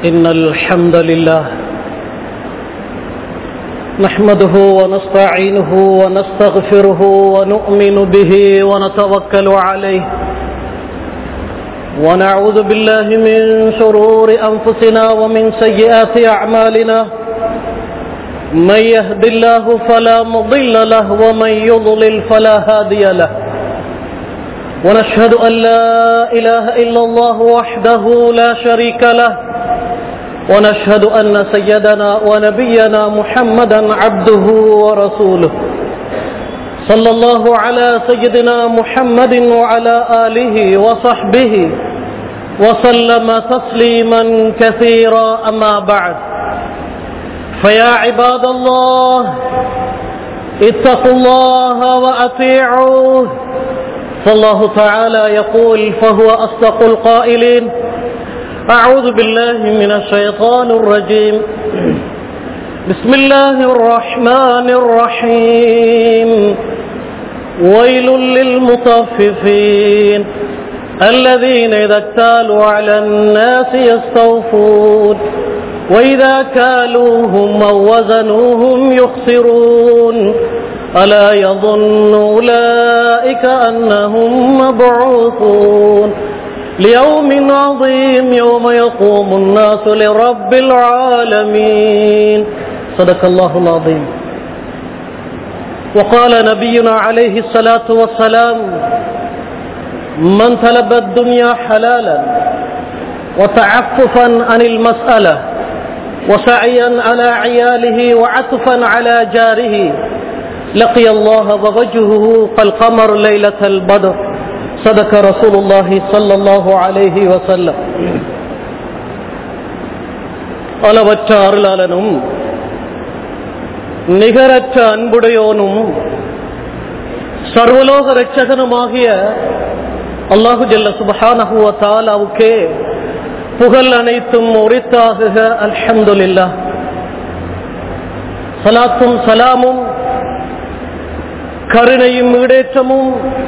إن الحمد لله نحمده ونستعينه ونستغفره ونؤمن به ونتوكل عليه ونعوذ بالله من شرور أنفسنا ومن سيئات أعمالنا من يهد الله فلا مضل له ومن يضلل فلا هادي له ونشهد أن لا إله إلا الله وحده لا شريك له ونشهد أن سيدنا ونبينا محمدا عبده ورسوله صلى الله على سيدنا محمد وعلى آله وصحبه وسلم تسليما كثيرا أما بعد فيا عباد الله اتقوا الله وأطيعوه فالله تعالى يقول فهو أصدق القائلين أعوذ بالله من الشيطان الرجيم بسم الله الرحمن الرحيم ويل للمطففين الذين إذا اكتالوا على الناس يستوفون وإذا كالوهم أو وزنوهم يخسرون ألا يظن أولئك أنهم مبعوثون ليوم عظيم يوم يقوم الناس لرب العالمين صدق الله العظيم وقال نبينا عليه الصلاة والسلام من طلب الدنيا حلالا وتعففا عن المسألة وسعيا على عياله وعطفا على جاره لقي الله ووجهه كالقمر ليلة البدر صدق رسول الله صلى الله عليه وسلم அளவற்ற அருளாளனும் நிகரற்ற அன்புடையோனும் சர்வலோக ரட்சகனுமாகிய அல்லாஹு ஜல்ல சுபஹானஹுவ தாலாவுக்கே புகழ் அனைத்தும் உரித்தாகுக அல்ஹம்துலில்லா சலாத்தும் சலாமும் கருணையும் ஈடேற்றமும்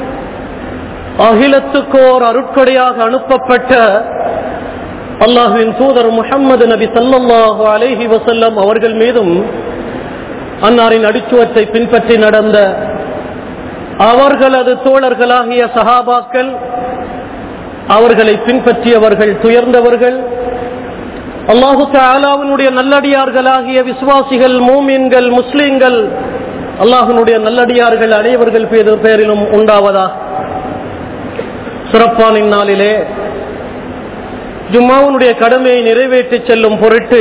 அகிலத்துக்கோர் அருட்கொடையாக அனுப்பப்பட்ட அல்லாஹுவின் தூதர் முகம்மது நபி சல்லாஹு அலேஹி வசல்லம் அவர்கள் மீதும் அன்னாரின் அடிச்சுவத்தை பின்பற்றி நடந்த அவர்களது தோழர்களாகிய சஹாபாக்கள் அவர்களை பின்பற்றியவர்கள் துயர்ந்தவர்கள் அல்லாஹு தாலாவினுடைய நல்லடியார்களாகிய விசுவாசிகள் மூமீன்கள் முஸ்லீம்கள் அல்லாஹனுடைய நல்லடியார்கள் அனைவர்கள் பேரிலும் உண்டாவதா சிறப்பான இந்நாளிலே ஜும்மாவுனுடைய கடமையை நிறைவேற்றி செல்லும் பொருட்டு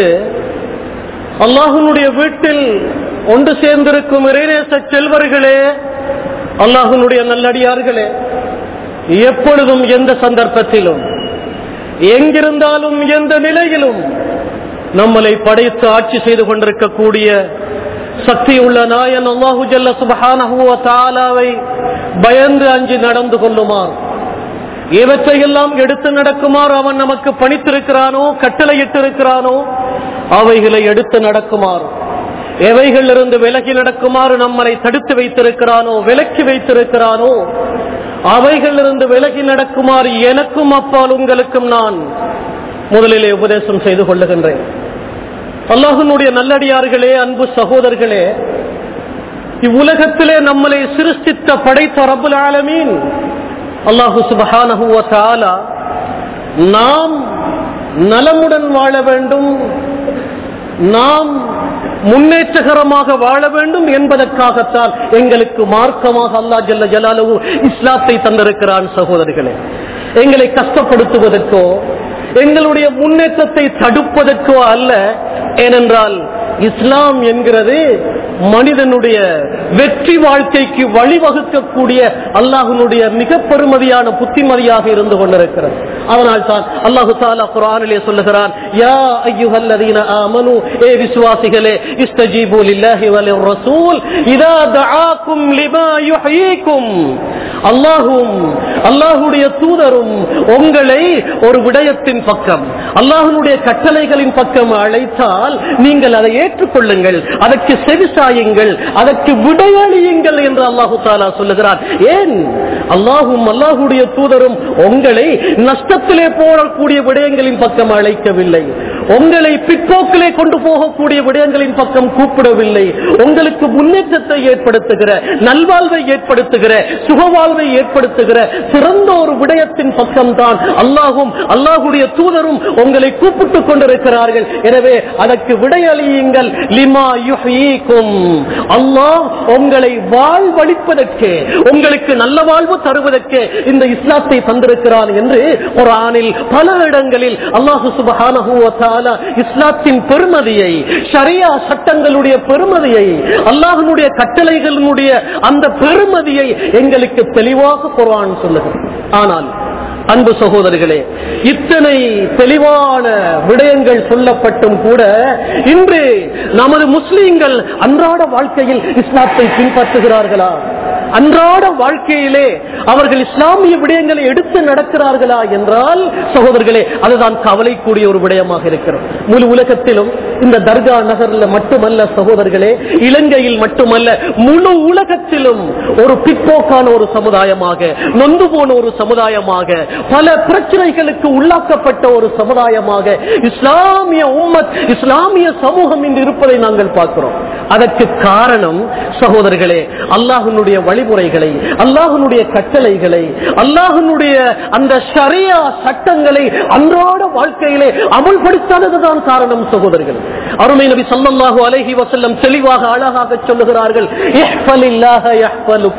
அல்லாஹனுடைய வீட்டில் ஒன்று சேர்ந்திருக்கும் இறைநேச செல்வர்களே அல்லாஹனுடைய நல்லடியார்களே எப்பொழுதும் எந்த சந்தர்ப்பத்திலும் எங்கிருந்தாலும் எந்த நிலையிலும் நம்மளை படைத்து ஆட்சி செய்து கொண்டிருக்கக்கூடிய சக்தி உள்ள நாயன் அல்லாஹு ஜல்ல சுபஹானஹுவை பயந்து அஞ்சு நடந்து கொள்ளுமாறு இவற்றையெல்லாம் எடுத்து நடக்குமாறு அவன் நமக்கு பணித்திருக்கிறானோ கட்டளையிட்டிருக்கிறானோ அவைகளை எடுத்து நடக்குமாறு எவைகள் இருந்து விலகி நடக்குமாறு நம்மளை தடுத்து வைத்திருக்கிறானோ விலக்கி வைத்திருக்கிறானோ அவைகள் இருந்து விலகி நடக்குமாறு எனக்கும் அப்பால் உங்களுக்கும் நான் முதலிலே உபதேசம் செய்து கொள்ளுகின்றேன் அல்லாஹனுடைய நல்லடியார்களே அன்பு சகோதரர்களே இவ்வுலகத்திலே நம்மளை சிருஷ்டித்த படைத்த ரபுல் ஆலமீன் அல்லாஹு சுபஹானஹுவ நாம் நலமுடன் வாழ வேண்டும் நாம் முன்னேற்றகரமாக வாழ வேண்டும் என்பதற்காகத்தான் எங்களுக்கு மார்க்கமாக அல்லா ஜல்ல ஜலாலு இஸ்லாத்தை தந்திருக்கிறான் சகோதரிகளே எங்களை கஷ்டப்படுத்துவதற்கோ எங்களுடைய முன்னேற்றத்தை தடுப்பதற்கோ அல்ல ஏனென்றால் இஸ்லாம் என்கிறது மனிதனுடைய வெற்றி வாழ்க்கைக்கு வழிவகுக்கக்கூடிய அல்லாஹனுடைய மிக பெருமதியான புத்திமதியாக இருந்து கொண்டிருக்கிறது அதனால் தான் அல்லாஹு தாலா குரானிலே சொல்லுகிறான் யா ஐயுஹல்லதீன ஆமனு ஏ விசுவாசிகளே இஸ்தஜீபு லில்லாஹி வலிர் ரசூல் இதா தஆக்கும் லிமா யுஹ்யீக்கும் அல்லாஹும் அல்லாஹுடைய தூதரும் உங்களை ஒரு விடயத்தின் பக்கம் அல்லாஹனுடைய கட்டளைகளின் பக்கம் அழைத்தால் நீங்கள் அதை ஏற்றுக்கொள்ளுங்கள் அதற்கு செவிசாயுங்கள் அதற்கு விடையளியுங்கள் என்று அல்லாஹு தாலா சொல்லுகிறார் ஏன் அல்லாஹும் அல்லாஹுடைய தூதரும் உங்களை நஷ்டத்திலே போடக்கூடிய விடயங்களின் பக்கம் அழைக்கவில்லை உங்களை பிற்போக்கிலே கொண்டு போகக்கூடிய விடயங்களின் பக்கம் கூப்பிடவில்லை உங்களுக்கு முன்னேற்றத்தை ஏற்படுத்துகிற நல்வாழ்வை ஏற்படுத்துகிற சுகவாழ்வை ஏற்படுத்துகிற சிறந்த ஒரு விடயத்தின் பக்கம்தான் அல்லாஹும் அல்லாஹுடைய தூதரும் உங்களை கூப்பிட்டுக் கொண்டிருக்கிறார்கள் எனவே அதற்கு விடையளியுங்கள் லிமா யுஹீக்கும் அல்லாஹ் உங்களை வாழ்வழிப்பதற்கு உங்களுக்கு நல்ல வாழ்வு தருவதற்கு இந்த இஸ்லாத்தை தந்திருக்கிறான் என்று குரானில் பல இடங்களில் அல்லாஹு சுபஹானஹு வ தஆலா இஸ்லாத்தின் பெருமதியை ஷரியா சட்டங்களுடைய பெருமதியை அல்லாஹ்வுடைய கட்டளைகளினுடைய அந்த பெருமதியை எங்களுக்கு தெளிவாக குர்ஆன் சொல்லுகிறது ஆனால் அன்பு சகோதரர்களே இத்தனை தெளிவான விடயங்கள் சொல்லப்பட்டும் கூட இன்று நமது முஸ்லீம்கள் அன்றாட வாழ்க்கையில் இஸ்லாத்தை பின்பற்றுகிறார்களா அன்றாட வாழ்க்கையிலே அவர்கள் இஸ்லாமிய விடயங்களை எடுத்து நடக்கிறார்களா என்றால் சகோதரர்களே அதுதான் கவலைக்கூடிய ஒரு விடயமாக இருக்கிறது முழு உலகத்திலும் இந்த தர்கா நகர்ல மட்டுமல்ல சகோதரர்களே இலங்கையில் மட்டுமல்ல முழு உலகத்திலும் ஒரு பிற்போக்கான ஒரு சமுதாயமாக நொந்து போன ஒரு சமுதாயமாக பல பிரச்சனைகளுக்கு உள்ளாக்கப்பட்ட ஒரு சமுதாயமாக இஸ்லாமிய உம்மத் இஸ்லாமிய சமூகம் இன்று இருப்பதை நாங்கள் பார்க்கிறோம் அதற்கு காரணம் சகோதரர்களே அல்லாஹனுடைய வழிமுறைகளை அல்லாஹனுடைய கட்டளைகளை அல்லாஹனுடைய அந்த ஷரியா சட்டங்களை அன்றாட வாழ்க்கையிலே அமுல்படுத்தாததுதான் காரணம் சகோதரர்கள் அருமை நபி ஸல்லல்லாஹு அலைஹி வஸல்லம் தெளிவாக அழகாக சொல்லுகிறார்கள் இஹ்ஃபலில்லாஹ யஹ்ஃபலுக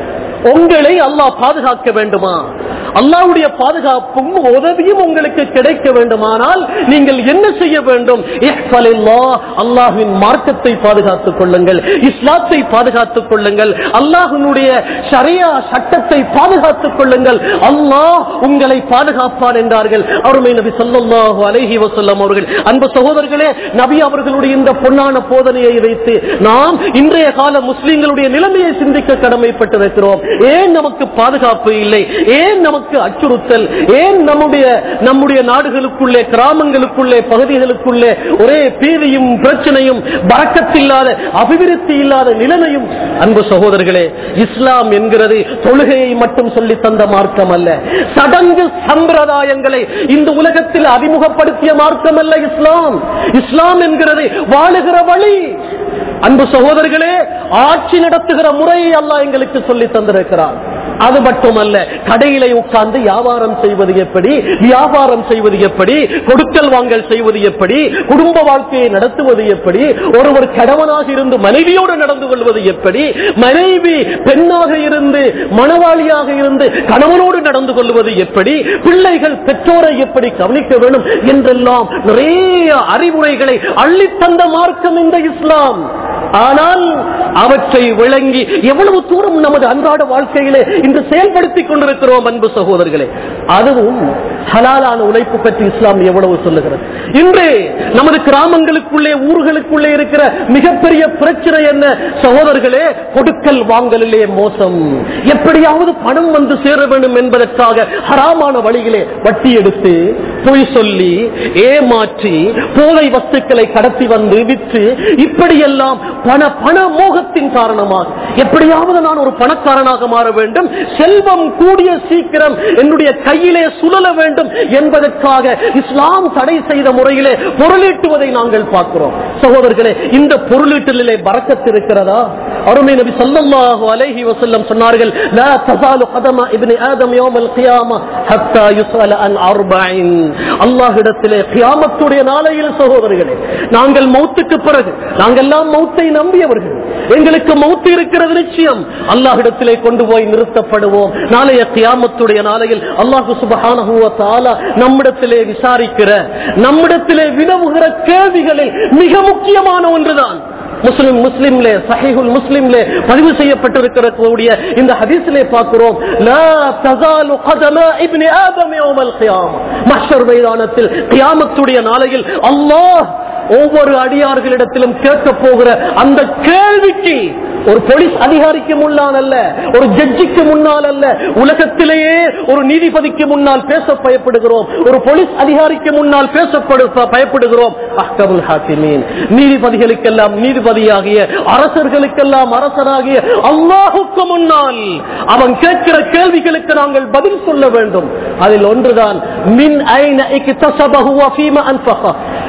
உங்களை அல்லாஹ் பாதுகாக்க வேண்டுமா அல்லாஹ்வுடைய பாதுகாப்பும் உதவியும் உங்களுக்கு கிடைக்க வேண்டுமானால் நீங்கள் என்ன செய்ய வேண்டும் இஹ்ஃபலில்லாஹ், அல்லாஹ்வின் மார்க்கத்தை பாதுகாத்துக் கொள்ளுங்கள் இஸ்லாத்தை பாதுகாத்துக் கொள்ளுங்கள் அல்லாஹ்வினுடைய ஷரியா சட்டத்தை பாதுகாத்துக் கொள்ளுங்கள் அல்லாஹ் உங்களை பாதுகாப்பான் என்றார்கள் அருமை நபி ஸல்லல்லாஹு அலைஹி வஸல்லம் அவர்கள் அன்பு சகோதரர்களே நபி அவர்களுடைய இந்த பொன்னான போதனையை வைத்து நாம் இன்றைய கால முஸ்லிம்களுடைய நிலைமையை சிந்திக்க கடமைப்பட்டிருக்கிறோம் ஏன் நமக்கு பாதுகாப்பு இல்லை ஏன் நமக்கு அச்சுறுத்தல் ஏன் நம்முடைய நம்முடைய நாடுகளுக்குள்ளே கிராமங்களுக்குள்ளே பகுதிகளுக்குள்ளே ஒரே பீதியும் பிரச்சனையும் பறக்கத்தில்லாத அபிவிருத்தி இல்லாத நிலைமையும் அன்பு சகோதரர்களே இஸ்லாம் என்கிறது தொழுகையை மட்டும் சொல்லி தந்த மார்க்கம் அல்ல சடங்கு சம்பிரதாயங்களை இந்த உலகத்தில் அறிமுகப்படுத்திய மார்க்கம் அல்ல இஸ்லாம் இஸ்லாம் என்கிறது வாழுகிற வழி அன்பு சகோதரர்களே ஆட்சி நடத்துகிற முறையை அல்லாஹ் எங்களுக்கு சொல்லி தந்திருக்கிறார் அது மட்டுமல்ல கடையிலே உட்கார்ந்து வியாபாரம் செய்வது எப்படி வியாபாரம் செய்வது எப்படி கொடுக்கல் வாங்கல் செய்வது எப்படி குடும்ப வாழ்க்கையை நடத்துவது எப்படி ஒருவர் கணவனாக இருந்து மனைவியோடு நடந்து கொள்வது எப்படி மனைவி பெண்ணாக இருந்து மனவாளியாக இருந்து கணவனோடு நடந்து கொள்வது எப்படி பிள்ளைகள் பெற்றோரை எப்படி கவனிக்க வேண்டும் என்றெல்லாம் நிறைய அறிவுரைகளை அள்ளித்தந்த மார்க்கம் இந்த இஸ்லாம் ஆனால் அவற்றை விளங்கி எவ்வளவு தூரம் நமது அன்றாட வாழ்க்கையிலே இன்று செயல்படுத்திக் கொண்டிருக்கிறோம் அன்பு சகோதரர்களே அதுவும் ஹலாலான உழைப்பு பற்றி இஸ்லாம் எவ்வளவு சொல்லுகிறது இன்று நமது கிராமங்களுக்குள்ளே ஊர்களுக்குள்ளே இருக்கிற மிகப்பெரிய பிரச்சனை என்ன சகோதரர்களே கொடுக்கல் வாங்கலிலே மோசம் எப்படியாவது பணம் வந்து சேர வேண்டும் என்பதற்காக ஹராமான வழியிலே வட்டி எடுத்து பொய் சொல்லி ஏமாற்றி போதை வஸ்துக்களை கடத்தி வந்து விற்று இப்படியெல்லாம் பண பண மோகத்தின் காரணமாக எப்படியாவது நான் ஒரு பணக்காரனாக மாற வேண்டும் செல்வம் கூடிய சீக்கிரம் என்னுடைய கையிலே சுழல வேண்டும் என்பதற்காக இஸ்லாம் தடை செய்த முறையிலே பொருளீட்டுவதை நாங்கள் பார்க்கிறோம் சகோதரர்களே இந்த பொருளீட்டலிலே பறக்கத்து இருக்கிறதா அருமை நபி ஸல்லல்லாஹு அலைஹி வஸல்லம் சொன்னார்கள் லா தஸாலு கதம இப்னி ஆதம் யௌமல் கியாமah ஹத்தா யுஸஅல அன் அர்பஇன் அல்லாஹ்விடத்திலே கியாமத்துடைய நாளையில் சகோதரர்களே நாங்கள் மௌத்துக்கு பிறகு நாங்கள் எல்லாம் மௌத்தை நம்பியவர்கள் எங்களுக்கு மௌத்து இருக்கிறது நிச்சயம் அல்லாஹ்விடத்திலே கொண்டு போய் நிறுத்தப்படுவோம் நாளைய கியாமத்துடைய நாளையில் அல்லாஹு சுபஹானஹு வ தஆலா நம்மிடத்திலே விசாரிக்கிற நம்மிடத்திலே வினவுகிற கேள்விகளில் மிக முக்கியமான ஒன்றுதான் முஸ்லிம் முஸ்லிம்லே சஹீஹுல் முஸ்லிம்லே பதிவு செய்யப்பட்டிருக்கிற கூடிய இந்த ஹதீஸிலே பார்க்கிறோம் லா தஸாலு கதமா இப்னி ஆதம் யௌமல் கியாமah மஹ்ஷர் மைதானத்தில் கியாமத்துடைய நாளையில் அல்லாஹ் ஒவ்வொரு அடியார்களிடத்திலும் கேட்க போகிற அந்த கேள்விக்கு ஒரு போலீஸ் அதிகாரிக்கு முன்னால் அல்ல ஒரு ஜட்ஜிக்கு முன்னால் அல்ல உலகத்திலேயே ஒரு நீதிபதிக்கு முன்னால் பேச பயப்படுகிறோம் ஒரு போலீஸ் அதிகாரிக்கு முன்னால் பேசப்படு பயப்படுகிறோம் அஹ்கமுல் ஹாக்கிமீன் நீதிபதிகளுக்கெல்லாம் நீதிபதியாகிய அரசர்களுக்கெல்லாம் அரசராகிய அல்லாஹுக்கு முன்னால் அவன் கேட்கிற கேள்விகளுக்கு நாங்கள் பதில் சொல்ல வேண்டும் அதில் ஒன்றுதான் மின் ஐன இக்தஸபஹு வ ஃபீமா அன்ஃபக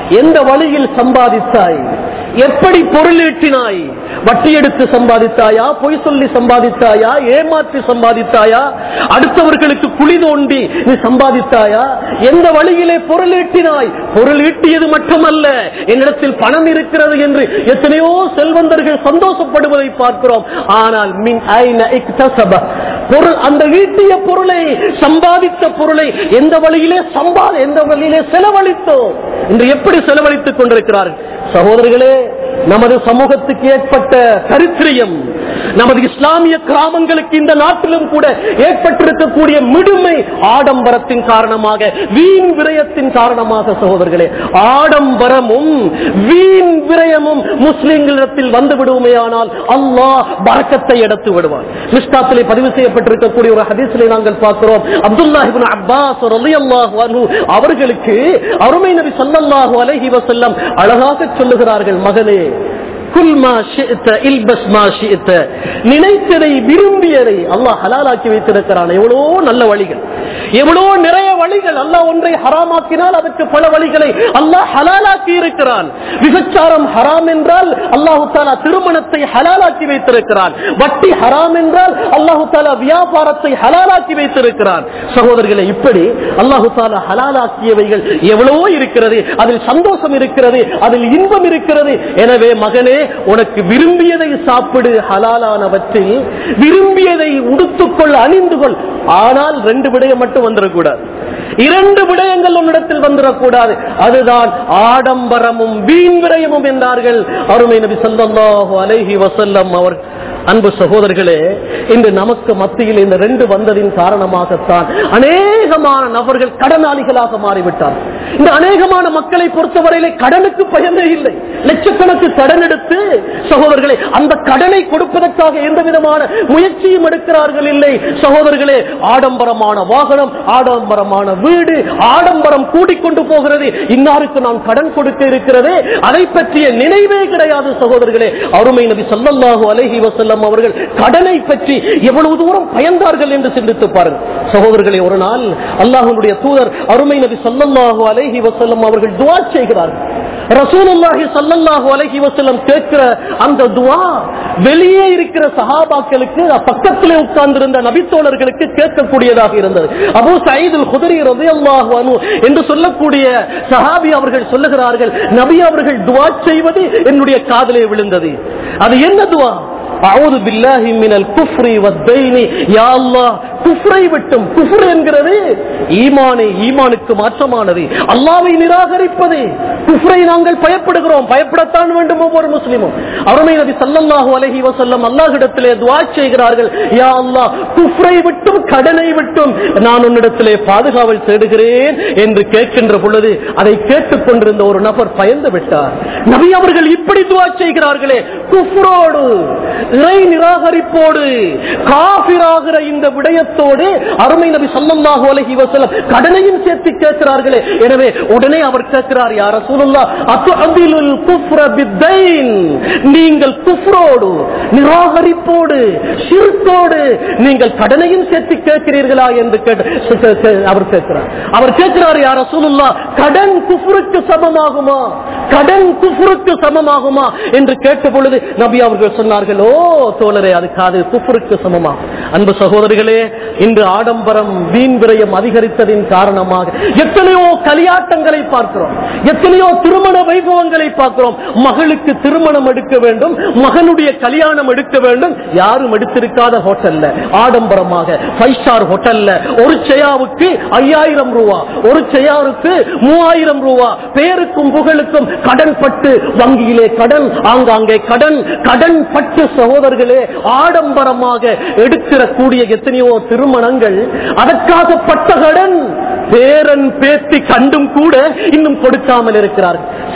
எந்த வழியில் சம்பாதித்தாய் எப்படி பொருளீட்டினாய் வட்டி எடுத்து சம்பாதித்தாயா பொய் சொல்லி சம்பாதித்தாயா ஏமாற்றி சம்பாதித்தாயா அடுத்தவர்களுக்கு குழி தோண்டி நீ சம்பாதித்தாயா எந்த வழியிலே பொருளீட்டினாய் பொருள் ஈட்டியது மட்டுமல்ல என்னிடத்தில் பணம் இருக்கிறது என்று எத்தனையோ செல்வந்தர்கள் சந்தோஷப்படுவதை பார்க்கிறோம் ஆனால் மின் ஐன இக்தசப பொருள் அந்த ஈட்டிய பொருளை சம்பாதித்த பொருளை எந்த வழியிலே சம்பாத எந்த வழியிலே செலவழித்தோம் இன்று எப்படி செலவழித்துக் கொண்டிருக்கிறார்கள் சகோதரர்களே நமது சமூகத்துக்கு ஏற்பட்ட தரித்திரியம் நமது இஸ்லாமிய கிராமங்களுக்கு இந்த நாட்டிலும் கூட ஏற்பட்டிருக்கக்கூடிய மிடுமை ஆடம்பரத்தின் காரணமாக வீண் விரயத்தின் காரணமாக சகோதரர்களே ஆடம்பரமும் வீண் விரயமும் முஸ்லிம்களிடத்தில் வந்து விடுமையானால் அல்லாஹ் பறக்கத்தை எடுத்து விடுவான் மிஸ்காத்திலே பதிவு செய்யப்பட்டிருக்கக்கூடிய ஒரு ஹதீஸிலே நாங்கள் பார்க்கிறோம் அப்துல்லாஹிபின் அப்பாஸ் ரலியல்லாஹு அன்ஹு அவர்களுக்கு அருமை நபி ஸல்லல்லாஹு அலைஹி வஸல்லம் அழகாக சொல்லுகிறார்கள் மகனே குல் மா ஷிஅத இல்பஸ் மா ஷிஅத நினைத்ததை விரும்பியதை அல்லாஹ் ஹலாலாக்கி வைத்திருக்கிறான் எவ்வளோ நல்ல வழிகள் எவ்வளோ நிறைய வழிகள் அல்லாஹ் ஒன்றை ஹராமாக்கினால் அதற்கு பல வழிகளை அல்லாஹ் ஹலாலாக்கி இருக்கிறான் விபச்சாரம் ஹராம் என்றால் அல்லாஹு தாலா திருமணத்தை ஹலாலாக்கி வைத்திருக்கிறான் வட்டி ஹராம் என்றால் அல்லாஹு தாலா வியாபாரத்தை ஹலாலாக்கி வைத்திருக்கிறான் சகோதரர்களை இப்படி அல்லாஹு தாலா ஹலாலாக்கியவைகள் எவ்வளவோ இருக்கிறது அதில் சந்தோஷம் இருக்கிறது அதில் இன்பம் இருக்கிறது எனவே மகனே உனக்கு விரும்பியதை சாப்பிடு ஹலாலானவற்றில் விரும்பியதை உடுத்துக்கொள் அணிந்து கொள் ஆனால் ரெண்டு விடயம் மட்டும் வந்துடக்கூடாது இரண்டு விடயங்கள் உன்னிடத்தில் வந்துடக்கூடாது அதுதான் ஆடம்பரமும் வீண் விரயமும் என்றார்கள் அருமை நபி ஸல்லல்லாஹு அலைஹி வஸல்லம் அவர் அன்பு சகோதரர்களே இன்று நமக்கு மத்தியில் இந்த ரெண்டு வந்ததின் காரணமாகத்தான் அநேகமான நபர்கள் கடனாளிகளாக மாறிவிட்டார் இந்த அநேகமான மக்களை பொறுத்தவரையிலே கடனுக்கு பயனே இல்லை லட்சக்கணக்கு கடன் எடுத்து சகோதரர்களே அந்த கடனை கொடுப்பதற்காக எந்த விதமான முயற்சியும் எடுக்கிறார்கள் இல்லை சகோதரர்களே ஆடம்பரமான வாகனம் ஆடம்பரமான வீடு ஆடம்பரம் கூடிக்கொண்டு போகிறது இன்னாருக்கு நான் கடன் கொடுக்க இருக்கிறது அதை பற்றிய நினைவே கிடையாது சகோதரர்களே அருமை நபி ஸல்லல்லாஹு அலைஹி வஸல்லம் அவர்கள் கடனை பற்றி எவ்வளவு தூரம் பயந்தார்கள் என்று சிந்தித்து பாருங்கள் சகோதரர்களே ஒரு நாள் அல்லாஹ்வுடைய தூதர் அருமை நபி ஸல்லல்லாஹு அலைஹி வஸல்லம் அவர்கள் துஆ செய்கிறார்கள் ரசூலுல்லாஹி ஸல்லல்லாஹு அலைஹி வஸல்லம் கேட்கிற அந்த துஆ வெளியே இருக்கிற சஹாபாக்களுக்கு பக்கத்திலே உட்கார்ந்திருந்த நபித்தோழர்களுக்கு கேட்கக்கூடியதாக இருந்தது அபூ சயீதுல் குதரி ரலியல்லாஹு அன்ஹு என்று சொல்லக்கூடிய சஹாபி அவர்கள் சொல்லுகிறார்கள் நபி அவர்கள் துஆ செய்வது என்னுடைய காதிலே விழுந்தது அது என்ன துஆ அவுது பில்லாஹி மினல் குஃப்ரி வத்தைனி யா அல்லாஹ் குஃப்ரை விட்டும் குஃப்ர் என்கிறது ஈமானை ஈமானுக்கு மாற்றமானது அல்லாவை நிராகரிப்பது குஃப்ரை நாங்கள் பயப்படுகிறோம் பயப்படத்தான் வேண்டும் ஒவ்வொரு முஸ்லிமும் அருமை நபி ஸல்லல்லாஹு அலைஹி வஸல்லம் அல்லாஹ்விடத்திலே துஆ செய்கிறார்கள் யா அல்லாஹ் குஃப்ரை விட்டும் கடனை விட்டும் நான் உன்னிடத்திலே பாதுகாவல் தேடுகிறேன் என்று கேட்கின்ற பொழுது அதை கேட்டுக் கொண்டிருந்த ஒரு நபர் பயந்து விட்டார் நபி அவர்கள் இப்படி துஆ செய்கிறார்களே குஃப்ரோடு இறை நிராகரிப்போடு காபிராகிற இந்த விடயத்தோடு அருமை நபி ஸல்லல்லாஹு அலைஹி வஸல்லம் கடனையும் சேர்த்து கேட்கிறார்களே எனவே உடனே அவர் கேட்கிறார் யா ரசூலுல்லாஹ் அத்துஅதிலுல் குஃப்ர பித்தைன் நீங்கள் குஃப்ரோடு நிராகரிப்போடு ஷிர்கோடு நீங்கள் கடனையும் சேர்த்து கேட்கிறீர்களா என்று கேட்டு அவர் கேட்கிறார் அவர் கேட்கிறார் யா ரசூலுல்லாஹ் கடன் குஃப்ருக்கு சமமாகுமா கடன் குஃப்ருக்கு சமமாகுமா என்று கேட்ட பொழுது நபி அவர்கள் சொன்னார்கள் ஓ தோழரே அது காது குஃப்ருக்கு சமமா அன்பு சகோதரிகளே இன்று ஆடம்பரம் வீண் விரயம் அதிகரித்ததின் காரணமாக எத்தனையோ கலியாட்டங்களை பார்க்கிறோம் எத்தனையோ திருமண வைபவங்களை பார்க்கிறோம் மகளுக்கு திருமணம் எடுக்க வேண்டும் மகனுடைய கல்யாணம் எடுக்க வேண்டும் யாரும் எடுத்திருக்காத ஹோட்டல்ல ஆடம்பரமாக ஃபைவ் ஸ்டார் ஹோட்டல்ல ஒரு செயாவுக்கு ஐயாயிரம் ரூபா ஒரு செயாருக்கு மூவாயிரம் ரூபா பேருக்கும் புகழுக்கும் கடன் பட்டு வங்கியிலே கடன் ஆங்காங்கே கடன் கடன் பட்டு சகோதரர்களே ஆடம்பரமாக எடுக்கிற கூடிய எத்தனையோ திருமணங்கள் அதற்காக பட்ட கடன் பேரன் பேத்தி கண்டும் கூட இன்னும் கொடுக்காமல் இருக்கிறார்கள்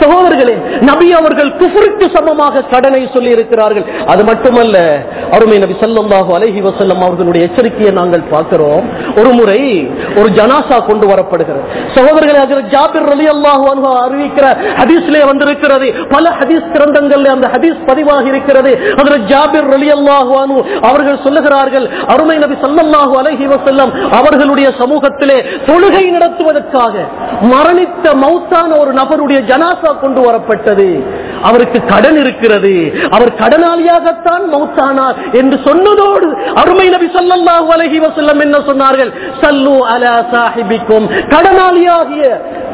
சகோதரர்களே நபி அவர்கள் குஃபருக்கு சமமாக கடனை சொல்லி இருக்கிறார்கள் அது மட்டுமல்ல அருமை நபி ஸல்லல்லாஹு அலைஹி வஸல்லம் அவர்களுடைய எச்சரிக்கையை நாங்கள் பார்க்கிறோம் ஒரு முறை ஒரு ஜனாசா கொண்டு வரப்படுகிறது சகோதரர்களே அதில் ஜாபிர் ரலியல்லாஹு அன்ஹு அறிவிக்கிற ஹதீஸ்லே வந்திருக்கிறது பல ஹதீஸ் கிரந்தங்கள்ல அந்த ஹதீஸ் பதிவாகி இருக்கிறது அதில் ஜாபிர் ரலியல்லாஹு அன்ஹு அவர்கள் சொல்லுகிறார்கள் அருமை நபி ஸல்லல்லாஹு அலைஹி வஸல்லம் அவர்களுடைய சமூகத்திலே தொழுகை நடத்துவதற்காக மரணித்த மௌத்தான ஒரு நபருடைய ஜனாசா கொண்டு வரப்பட்டது அவருக்கு கடன் இருக்கிறது அவர் கடனாளியாகத்தான் மௌத்தானார் என்று சொன்னதோடு அருமை நபி ஸல்லல்லாஹு அலைஹி வஸல்லம் என்ன சொன்னார்கள் சல்லு அலா சாஹிபிக்கும் கடனாளியாகிய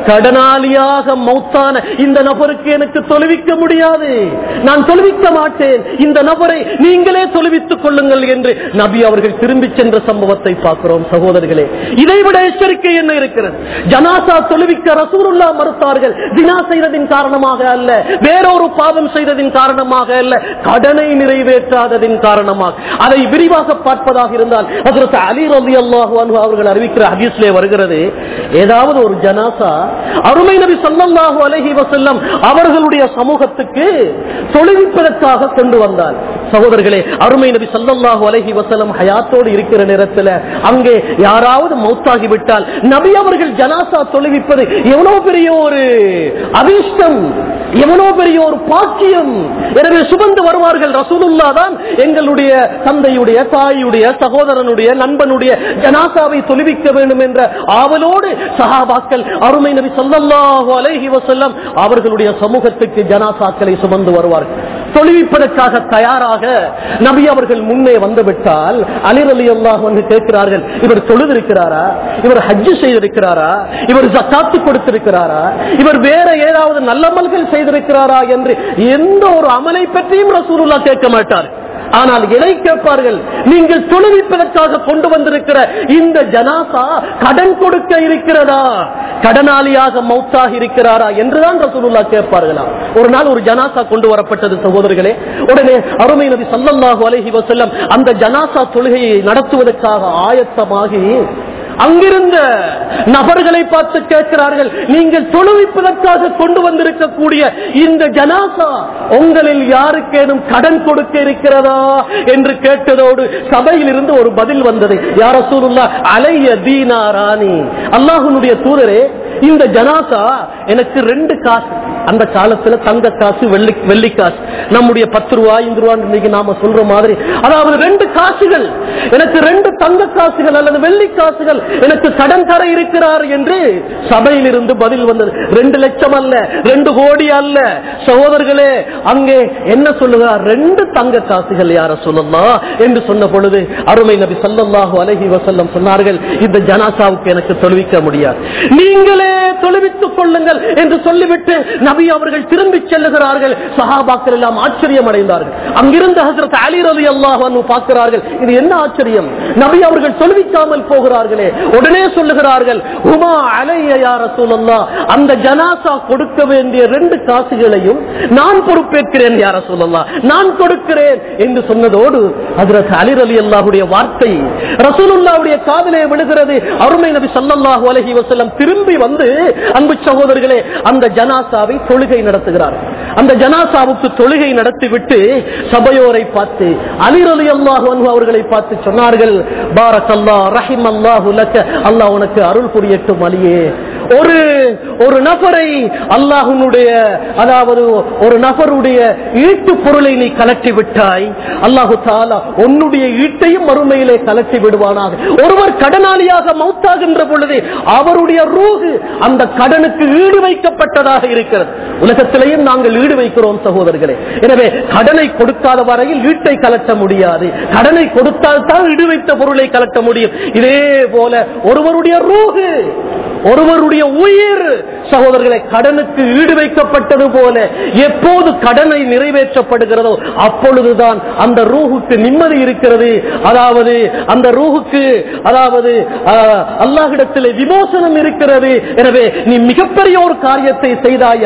கடனாளியாக மௌத்தான இந்த நபருக்கு எனக்கு தொழுவிக்க முடியாது நான் தொழுவிக்க மாட்டேன் இந்த நபரை நீங்களே தொழுவித்துக் கொள்ளுங்கள் என்று நபி அவர்கள் திரும்பி சென்ற சம்பவத்தை பார்க்கிறோம் சகோதரர்களே இதைவிட எச்சரிக்கை என்ன இருக்கிறது ஜனாசா தொழுவிக்க ரசூலுல்லா மறுத்தார்கள் தினா செய்ததின் காரணமாக அல்ல வேறொரு பாவம் செய்ததின் காரணமாக அல்ல கடனை நிறைவேற்றாததின் காரணமாக அதை விரிவாக பார்ப்பதாக இருந்தால் அதற்கு அலி ரலி அல்லாஹு அன்ஹு அவர்கள் அறிவிக்கிற ஹதீஸ்லே வருகிறது ஏதாவது ஒரு ஜனாசா அருமை நபி ஸல்லல்லாஹு அலைஹி வஸல்லம் அவர்களுடைய சமூகத்துக்கு தொழுவிப்பதற்காக கொண்டு வந்தார் சகோதரர்களே அருமை நபி ஸல்லல்லாஹு அலைஹி வஸல்லம் ஹயாத்தோடு இருக்கிற நேரத்தில் அங்கே யாராவது மௌத்தாகி விட்டால் நபி அவர்கள் ஜனாசா தொழுவிப்பது எவ்வளவு பெரிய ஒரு அதிர்ஷ்டம் எவ்வளவு பெரிய ஒரு பாக்கியம் எனவே சுமந்து வருவார்கள் ரசூலுல்லா தான் எங்களுடைய தந்தையுடைய தாயுடைய சகோதரனுடைய நண்பனுடைய ஜனாசாவை தொழுவிக்க வேண்டும் என்ற ஆவலோடு சஹாபாக்கள் அருமை நபி ஸல்லல்லாஹு அலைஹி வஸல்லம் அவர்களுடைய சமூகத்துக்கு ஜனாசாக்களை சுமந்து வருவார்கள் தொழுவிப்பதற்காக தயாராக நபி அவர்கள் முன்னே வந்துவிட்டால் அலிர் அலி அல்லாஹ் வந்து கேட்கிறார்கள் இவர் தொழுதிருக்கிறாரா இவர் ஹஜ்ஜு செய்திருக்கிறாரா இவர் ஜக்காத்து கொடுத்திருக்கிறாரா இவர் வேற ஏதாவது நல்லமல்கள் செய்திருக்கிறாரா என்று எந்த ஒரு அமலை பற்றியும் ரசூலுல்லா கேட்க மாட்டார் ஆனால் எதை கேட்பார்கள் நீங்கள் தொழுவிப்பதற்காக கொண்டு வந்திருக்கிற இந்த ஜனாசா கடன் கொடுக்க இருக்கிறதா கடனாளியாக மௌத்தாக இருக்கிறாரா என்றுதான் ரசூலுல்லா கேட்பார்களா ஒரு நாள் ஒரு ஜனாசா கொண்டு வரப்பட்டது சகோதரர்களே உடனே அருமை நபி சல்லல்லாஹு அலைஹி வஸல்லம் அந்த ஜனாசா தொழுகையை நடத்துவதற்காக ஆயத்தமாகி அங்கிருந்த நபர்களை பார்த்து கேட்கிறார்கள் நீங்கள் தொழுவிப்பதற்காக கொண்டு வந்திருக்கக்கூடிய இந்த ஜனாசா உங்களில் யாருக்கேனும் கடன் கொடுக்க இருக்கிறதா என்று கேட்டதோடு சபையில் இருந்து ஒரு பதில் வந்தது யார சூருல்லா அலைய தீனா ராணி அல்லாஹுனுடைய தூதரே இந்த ஜனாசா எனக்கு ரெண்டு காசு அந்த காலத்துல தங்க காசு வெள்ளி வெள்ளி காசு நம்முடைய பத்து ரூபா ஐந்து ரூபா இன்னைக்கு நாம சொல்ற மாதிரி அதாவது ரெண்டு காசுகள் எனக்கு ரெண்டு தங்க காசுகள் அல்லது வெள்ளி காசுகள் எனக்கு கடன் தர இருக்கிறார் என்று சபையில் இருந்து பதில் வந்தது ரெண்டு லட்சம் அல்ல ரெண்டு கோடி அல்ல சகோதரர்களே அங்கே என்ன சொல்லுகிறார் ரெண்டு தங்க காசுகள் யார சொல்லலாம் என்று சொன்ன பொழுது அருமை நபி சல்லல்லாஹு அலைஹி வசல்லம் சொன்னார்கள் இந்த ஜனாசாவுக்கு எனக்கு தொழுவிக்க முடியாது நீங்களே தொழுவித்துக் கொள்ளுங்கள் என்று சொல்லிவிட்டு நபி அவர்கள் திரும்பி செல்லுகிறார்கள் சஹாபாக்கள் எல்லாம் ஆச்சரியம் அடைந்தார்கள் அங்கிருந்த ஹசரத் அலி ரலி அல்லாஹ் பார்க்கிறார்கள் இது என்ன ஆச்சரியம் நபி அவர்கள் தொழுவிக்காமல் போகிறார்களே உடனே சொல்லுகிறார்கள் உமா அலைய யார சொல்லல்லா அந்த ஜனாசா கொடுக்க வேண்டிய ரெண்டு காசுகளையும் நான் பொறுப்பேற்கிறேன் யார சொல்லலாம் நான் கொடுக்கிறேன் என்று சொன்னதோடு ஹசரத் அலி ரலி அல்லாஹுடைய வார்த்தை ரசூலுல்லாவுடைய காதலே விழுகிறது அருமை நபி சல்லல்லாஹு அலைஹி வஸல்லம் திரும்பி வந்து அன்பு சகோதரர்களே அந்த ஜனாசாவை தொழுகை நடத்துகிறார் அந்த ஜனாசாவுக்கு தொழுகை நடத்திவிட்டு சபையோரை பார்த்து அலிர் அலி அல்லாஹ் அவர்களை பார்த்து சொன்னார்கள் பாரக் அல்லா ரஹிம் அல்லாஹு அல்லாஹ் உனக்கு அருள் புரியட்டும் அலியே ஒரு ஒரு நபரை அல்லாஹுனுடைய அதாவது ஒரு நபருடைய ஈட்டு பொருளை நீ கலட்டி விட்டாய் அல்லாஹு தாலா உன்னுடைய ஈட்டையும் மறுமையிலே கலட்டி விடுவானாக ஒருவர் கடனாளியாக மௌத்தாகின்ற பொழுது அவருடைய ரூகு அந்த கடனுக்கு ஈடு வைக்கப்பட்டதாக இருக்கிறது உலகத்திலேயும் நாங்கள் ஈடு வைக்கிறோம் சகோதரர்களே எனவே கடனை கொடுக்காத வரையில் வீட்டை கலட்ட முடியாது கடனை கொடுத்தால் தான் ஈடு வைத்த பொருளை கலட்ட முடியும் இதே போல ஒருவருடைய ரூகு ஒருவருடைய உயிர் சகோதரர்களை கடனுக்கு ஈடு வைக்கப்பட்டது போல எப்போது கடனை நிறைவேற்றப்படுகிறதோ அப்பொழுதுதான் அந்த ரூஹுக்கு நிம்மதி இருக்கிறது அதாவது அந்த ரூஹுக்கு அதாவது அல்லாஹிடத்தில் விமோசனம் இருக்கிறது எனவே நீ மிகப்பெரிய ஒரு காரியத்தை செய்தாய் அலியே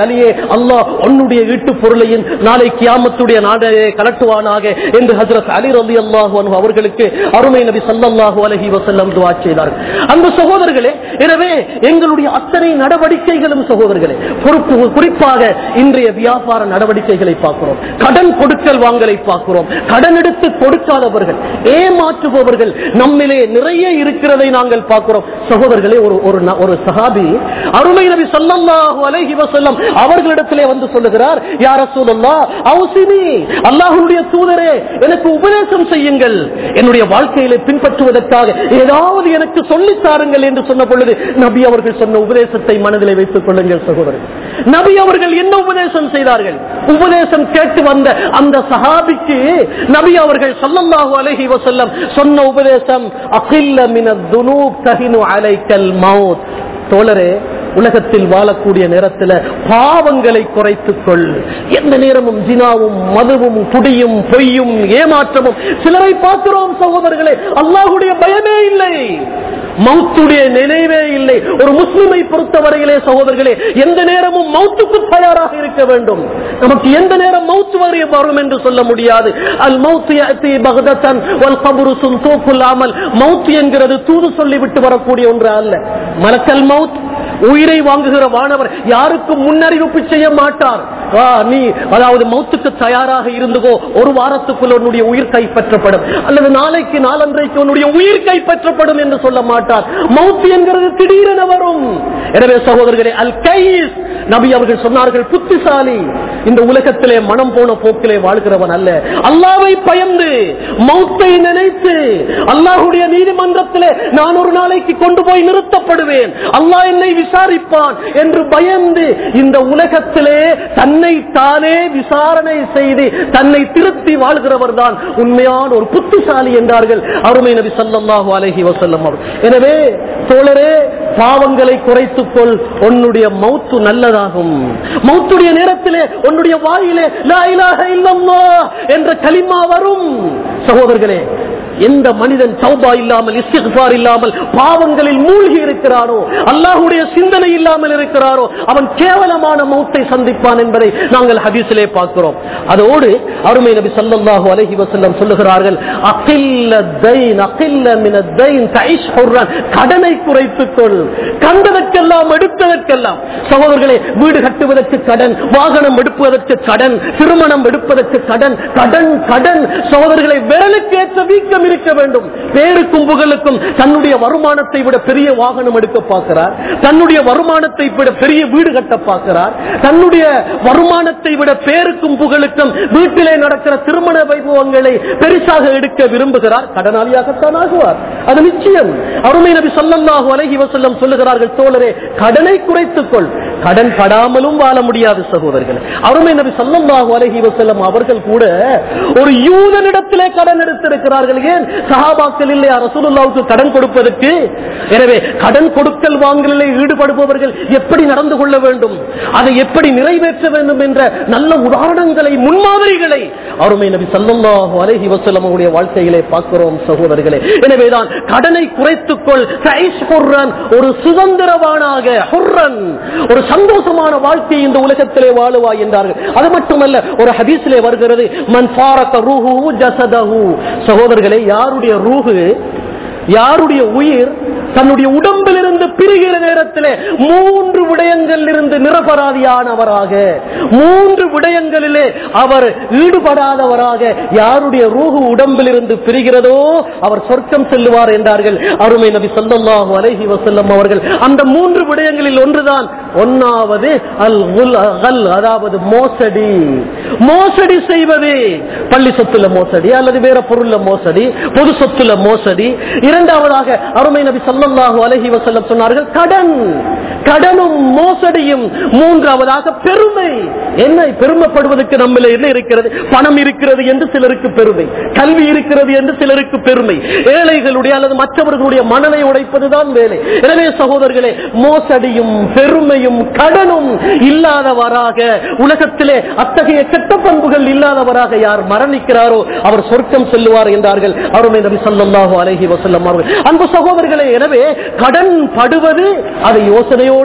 அல்லாஹ் உன்னுடைய வீட்டு பொருளையும் நாளை கியாமத்துடைய நாடையே கலட்டுவானாக என்று ஹசரத் அலி ரலி அல்லாஹு அன்ஹு அவர்களுக்கு அருமை நபி ஸல்லல்லாஹு அலைஹி வஸல்லம் துஆ செய்தார்கள் அந்த சகோதரர்களே எனவே எங்களுடைய அத்தனை நடவடிக்கைகளும் சகோதரர்களே பொறுப்பு குறிப்பாக இன்றைய வியாபார நடவடிக்கைகளை பார்க்கிறோம் கடன் கொடுக்கல் வாங்கலை பார்க்கிறோம் கடன் எடுத்து கொடுக்காதவர்கள் ஏமாற்றுபவர்கள் நம்மிலே நிறைய இருக்கிறதை நாங்கள் பார்க்கிறோம் சகோதரர்களே ஒரு ஒரு ந- ஒரு சஹாபி அருமை நபி ஸல்லல்லாஹு அலைஹி வஸல்லம் அவர்களிடத்திலே வந்து சொல்லுகிறார் யா ரசூலுல்லாஹ் அவுசினி அல்லாஹ்வுடைய தூதரே எனக்கு உபதேசம் செய்யுங்கள் என்னுடைய வாழ்க்கையிலே பின்பற்றுவதற்காக ஏதாவது எனக்கு சொல்லித் தாருங்கள் என்று சொன்ன பொழுது நபி அவர்கள் சொன்ன உபதேசத்தை மனதிலே வைத்துக் கொள்ளுங்கள் சகோதரர் நபி அவர்கள் என்ன உபதேசம் செய்தார்கள் உபதேசம் கேட்டு வந்த அந்த சஹாபிக்கு நபி அவர்கள் ஸல்லல்லாஹு அலைஹி வஸல்லம் சொன்ன உபதேசம் அகில்ல மினத் துனூப் தஹினு அலைக்கல் மௌத் தோழரே உலகத்தில் வாழக்கூடிய நேரத்தில் பாவங்களை குறைத்துக் கொள் எந்த நேரமும் ஜினாவும் மதுவும் குடியும் பொய்யும் ஏமாற்றமும் சிலரை பார்க்கிறோம் சகோதரர்களே அல்லாஹுடைய பயமே இல்லை மௌத்துடைய நினைவே இல்லை ஒரு முஸ்லிமை பொறுத்தவரையிலே சகோதரர்களே எந்த நேரமும் மௌத்துக்கு தயாராக இருக்க வேண்டும் நமக்கு எந்த நேரம் மௌத்து வரைய வரும் என்று சொல்ல முடியாது அல் மௌத்து யஅதி பக்தத்தன் வல் கப்ரு சுந்தூக்குல் அமல் மௌத் என்கிறது தூது சொல்லிவிட்டு வரக்கூடிய ஒன்று அல்ல மலக்கல் மௌத் உயிரை வாங்குகிற வானவர் யாருக்கும் முன்னறிவிப்பு செய்ய மாட்டார் வா, நீ அதாவது மௌத்துக்கு தயாராக இருந்துகோ ஒரு வாரத்துக்குள் உன்னுடைய உயிர் கைப்பற்றப்படும் அல்லது நாளைக்கு நாளன்றைக்கு உன்னுடைய உயிர் கைப்பற்றப்படும் என்று சொல்ல மாட்டார் மௌத்து என்கிறது திடீரென வரும் எனவே சகோதரர்களே அல் கைஸ் நபி அவர்கள் சொன்னார்கள் புத்திசாலி இந்த உலகத்திலே மனம் போன போக்கிலே வாழ்கிறவன் அல்ல அல்லாவை பயந்து மௌத்தை நினைத்து அல்லாஹுடைய நீதிமன்றத்திலே நான் ஒரு நாளைக்கு கொண்டு போய் நிறுத்தப்படுவேன் அல்லாஹ் என்னை விசாரிப்பான் என்று பயந்து இந்த உலகத்திலே தன்னை தானே விசாரணை செய்து தன்னை திருத்தி வாழ்கிறவர் தான் உண்மையான ஒரு புத்திசாலி என்றார்கள் அருமை நபி ஸல்லல்லாஹு அலைஹி வஸல்லம் அவர் எனவே தோழரே பாவங்களை குறைத்துக் கொள் உன்னுடைய மௌத்து நல்லதாகும் மௌத்துடைய நேரத்திலே உன்னுடைய வாயிலே லா இலாஹ இல்லல்லாஹ் என்ற கலிமா வரும் சகோதரர்களே எந்த மனிதன் தௌபா இல்லாமல் இஸ்திக்பார் இல்லாமல் பாவங்களில் மூழ்கி இருக்கிறானோ அல்லாஹ்வுடைய சிந்தனை இல்லாமல் இருக்கிறாரோ அவன் கேவலமான மௌத்தை சந்திப்பான் என்பதை நாங்கள் ஹதீஸிலே பார்க்கிறோம் அதோடு அருமை நபி ஸல்லல்லாஹு அலைஹி வஸல்லம் சொல்லுகிறார்கள் அகில்ல தைன் அகில்ல மின தைன் தைஷ் ஹுர்ரன் கடனை குறைத்துக் கொள் கண்டதற்கெல்லாம் எடுத்ததற்கெல்லாம் சகோதரர்களே வீடு கட்டுவதற்கு கடன் வாகனம் எடுப்பதற்கு கடன் திருமணம் எடுப்பதற்கு கடன் கடன் கடன் சகோதரர்களை விரலுக்கு ஏற்ற வீக்கம் இருக்க வேண்டும் பேருக்கும் புகழுக்கும் தன்னுடைய வருமானத்தை விட பெரிய வாகனம் எடுக்க பார்க்கிறார் தன்னுடைய வருமானத்தை விட பெரிய வீடு கட்ட பார்க்கிறார் தன்னுடைய வருமானத்தை விட பேருக்கும் புகழுக்கும் வீட்டிலே நடக்கிற திருமண வைபவங்களை பெருசாக எடுக்க விரும்புகிறார் கடனாளியாகத்தான் ஆகுவார் அது நிச்சயம் அருமை நபி ஸல்லல்லாஹு அலைஹி வஸல்லம் சொல்லுகிறார்கள் தோழரே கடனை குறைத்துக் கொள் கடன் படாமலும் வாழ முடியாது சகோதரர்கள் அருமை நபி ஸல்லல்லாஹு அலைஹி வஸல்லம் அவர்கள் கூட ஒரு யூதனிடத்திலே கடன் எடுத்திருக்கிறார்கள் ஏன் சஹாபாக்கள் இல்லையா ரசூலுல்லாவுக்கு கடன் கொடுப்பதற்கு எனவே கடன் கொடுக்கல் வாங்கலிலே ஈடுபடுபவர்கள் எப்படி நடந்து கொள்ள வேண்டும் அதை எப்படி நிறைவேற்ற வேண்டும் என்ற நல்ல உதாரணங்களை முன்மாதிரிகளை அருமை நபி ஸல்லல்லாஹு அலைஹி வஸல்லம் அவருடைய வாழ்க்கையிலே பார்க்கிறோம் சகோதரர்களே எனவேதான் கடனை குறைத்துக் கொள் தைஷ் ஹுர்ரன் ஒரு சுதந்திரவானாக ஹுர்ரன் ஒரு சந்தோஷமான வாழ்க்கை இந்த உலகத்திலே வாழுவாய் என்றார்கள் அது மட்டுமல்ல ஒரு ஹதீஸிலே வருகிறது மன் ஃபாரக ரூஹு ஜஸதஹு சகோதரர்களே யாருடைய ரூஹு யாருடைய உயிர் தன்னுடைய உடம்பிலிருந்து பிரிகிற நேரத்திலே மூன்று விடயங்களில் இருந்து நிரபராதியானவராக மூன்று விடயங்களிலே அவர் ஈடுபடாதவராக யாருடைய ரூஹு உடம்பிலிருந்து பிரிகிறதோ அவர் சொர்க்கம் செல்லுவார் என்றார்கள் அருமை நபி ஸல்லல்லாஹு அலைஹி வஸல்லம் அவர்கள் அந்த மூன்று விடயங்களில் ஒன்றுதான் ஒன்னாவது அல் குல் அகல் அதாவது மோசடி மோசடி செய்வது பள்ளி சொத்துல மோசடி அல்லது வேற பொருள்ல மோசடி பொது சொத்துல மோசடி இரண்டாவதாக அருமை நபி ஸல்லல்லாஹு அலைஹி வஸல்லம் சொன்னார்கள் கடன் கடனும் மோசடியும் மூன்றாவதாக பெருமை என்ன பெருமைப்படுவதற்கு நம்மள என்ன இருக்கிறது பணம் இருக்கிறது என்று சிலருக்கு பெருமை கல்வி இருக்கிறது என்று சிலருக்கு பெருமை ஏழைகளுடைய அல்லது மற்றவர்களுடைய மனதை உடைப்பதுதான் வேலை எனவே சகோதரர்களே மோசடியும் பெருமையும் கடனும் இல்லாதவராக உலகத்திலே அத்தகைய கெட்ட பண்புகள் இல்லாதவராக யார் மரணிக்கிறாரோ அவர் சொர்க்கம் செல்லுவார் என்றார்கள் அருமை நபி ஸல்லல்லாஹு அலைஹி வஸல்லம் அவர்கள் அன்பு சகோதரர்களே எனவே கடன் படுவது அதை யோசனையோடு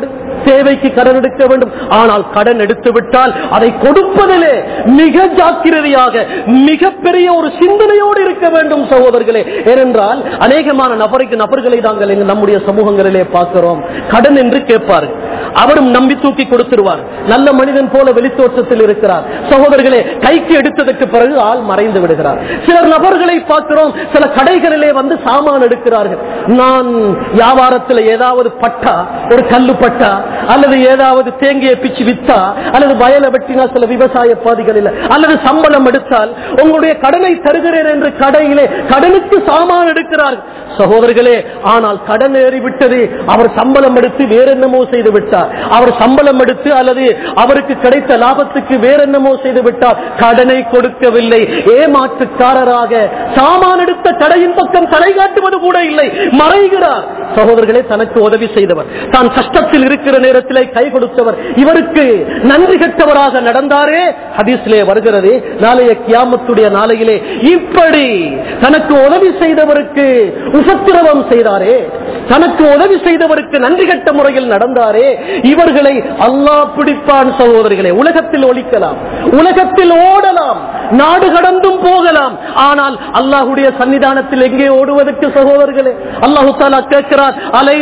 தேவைக்கு கடன் எடுக்க வேண்டும் ஆனால் கடன் எடுத்து விட்டால் அதை கொடுப்பதிலே மிக ஜாக்கிரதையாக மிகப்பெரிய ஒரு சிந்தனையோடு இருக்க வேண்டும் சகோதரர்களே ஏனென்றால் அநேகமான நபருக்கு நபர்களை நாங்கள் எங்க நம்முடைய சமூகங்களிலே பார்க்கிறோம் கடன் என்று கேட்பார் அவரும் நம்பி தூக்கி கொடுத்துருவார் நல்ல மனிதன் போல வெளித்தோற்றத்தில் இருக்கிறார் சகோதரர்களே கைக்கு எடுத்ததற்கு பிறகு ஆள் மறைந்து விடுகிறார் சிலர் நபர்களை பார்க்கிறோம் சில கடைகளிலே வந்து சாமான் எடுக்கிறார்கள் நான் வியாபாரத்தில் ஏதாவது பட்டா ஒரு கல்லு பட்டா அல்லது ஏதாவது தேங்கிய பிச்சு வித்தா அல்லது வயலை வெட்டினா சில விவசாய பாதிகளில் அல்லது சம்பளம் எடுத்தால் உங்களுடைய கடனை தருகிறேன் என்று கடையிலே கடனுக்கு சாமான் எடுக்கிறார்கள் சகோதரர்களே ஆனால் கடன் ஏறிவிட்டது அவர் சம்பளம் எடுத்து வேற என்னமோ செய்து விட்டார் அவர் சம்பளம் எடுத்து அல்லது அவருக்கு கிடைத்த லாபத்துக்கு வேற என்னமோ செய்து விட்டார் கடனை கொடுக்கவில்லை ஏமாற்றுக்காரராக சாமான் எடுத்த கடையின் பக்கம் தலை காட்டுவது கூட இல்லை மறைகிறார் சகோதரர்களே தனக்கு உதவி செய்தவர் தான் கஷ்டத்தில் இருக்கிற நேரத்திலே கை கொடுத்தவர் இவருக்கு நன்றி கெட்டவராக நடந்தாரே ஹதீஸ்லே வருகிறது நாளைய கியாமத்துடைய நாளையிலே இப்படி தனக்கு உதவி செய்தவருக்கு உபத்திரவம் செய்தாரே தனக்கு உதவி செய்தவருக்கு நன்றி கட்ட முறையில் நடந்தாரே இவர்களை அல்லாஹ் பிடிப்பான் சகோதரிகளே உலகத்தில் ஒழிக்கலாம் உலகத்தில் ஓடலாம் நாடு கடந்தும் போகலாம் ஆனால் அல்லாஹுடைய சன்னிதானத்தில் எங்கே ஓடுவதற்கு சகோதரர்களே அல்லாஹு தாலா கேட்கிறார் அலை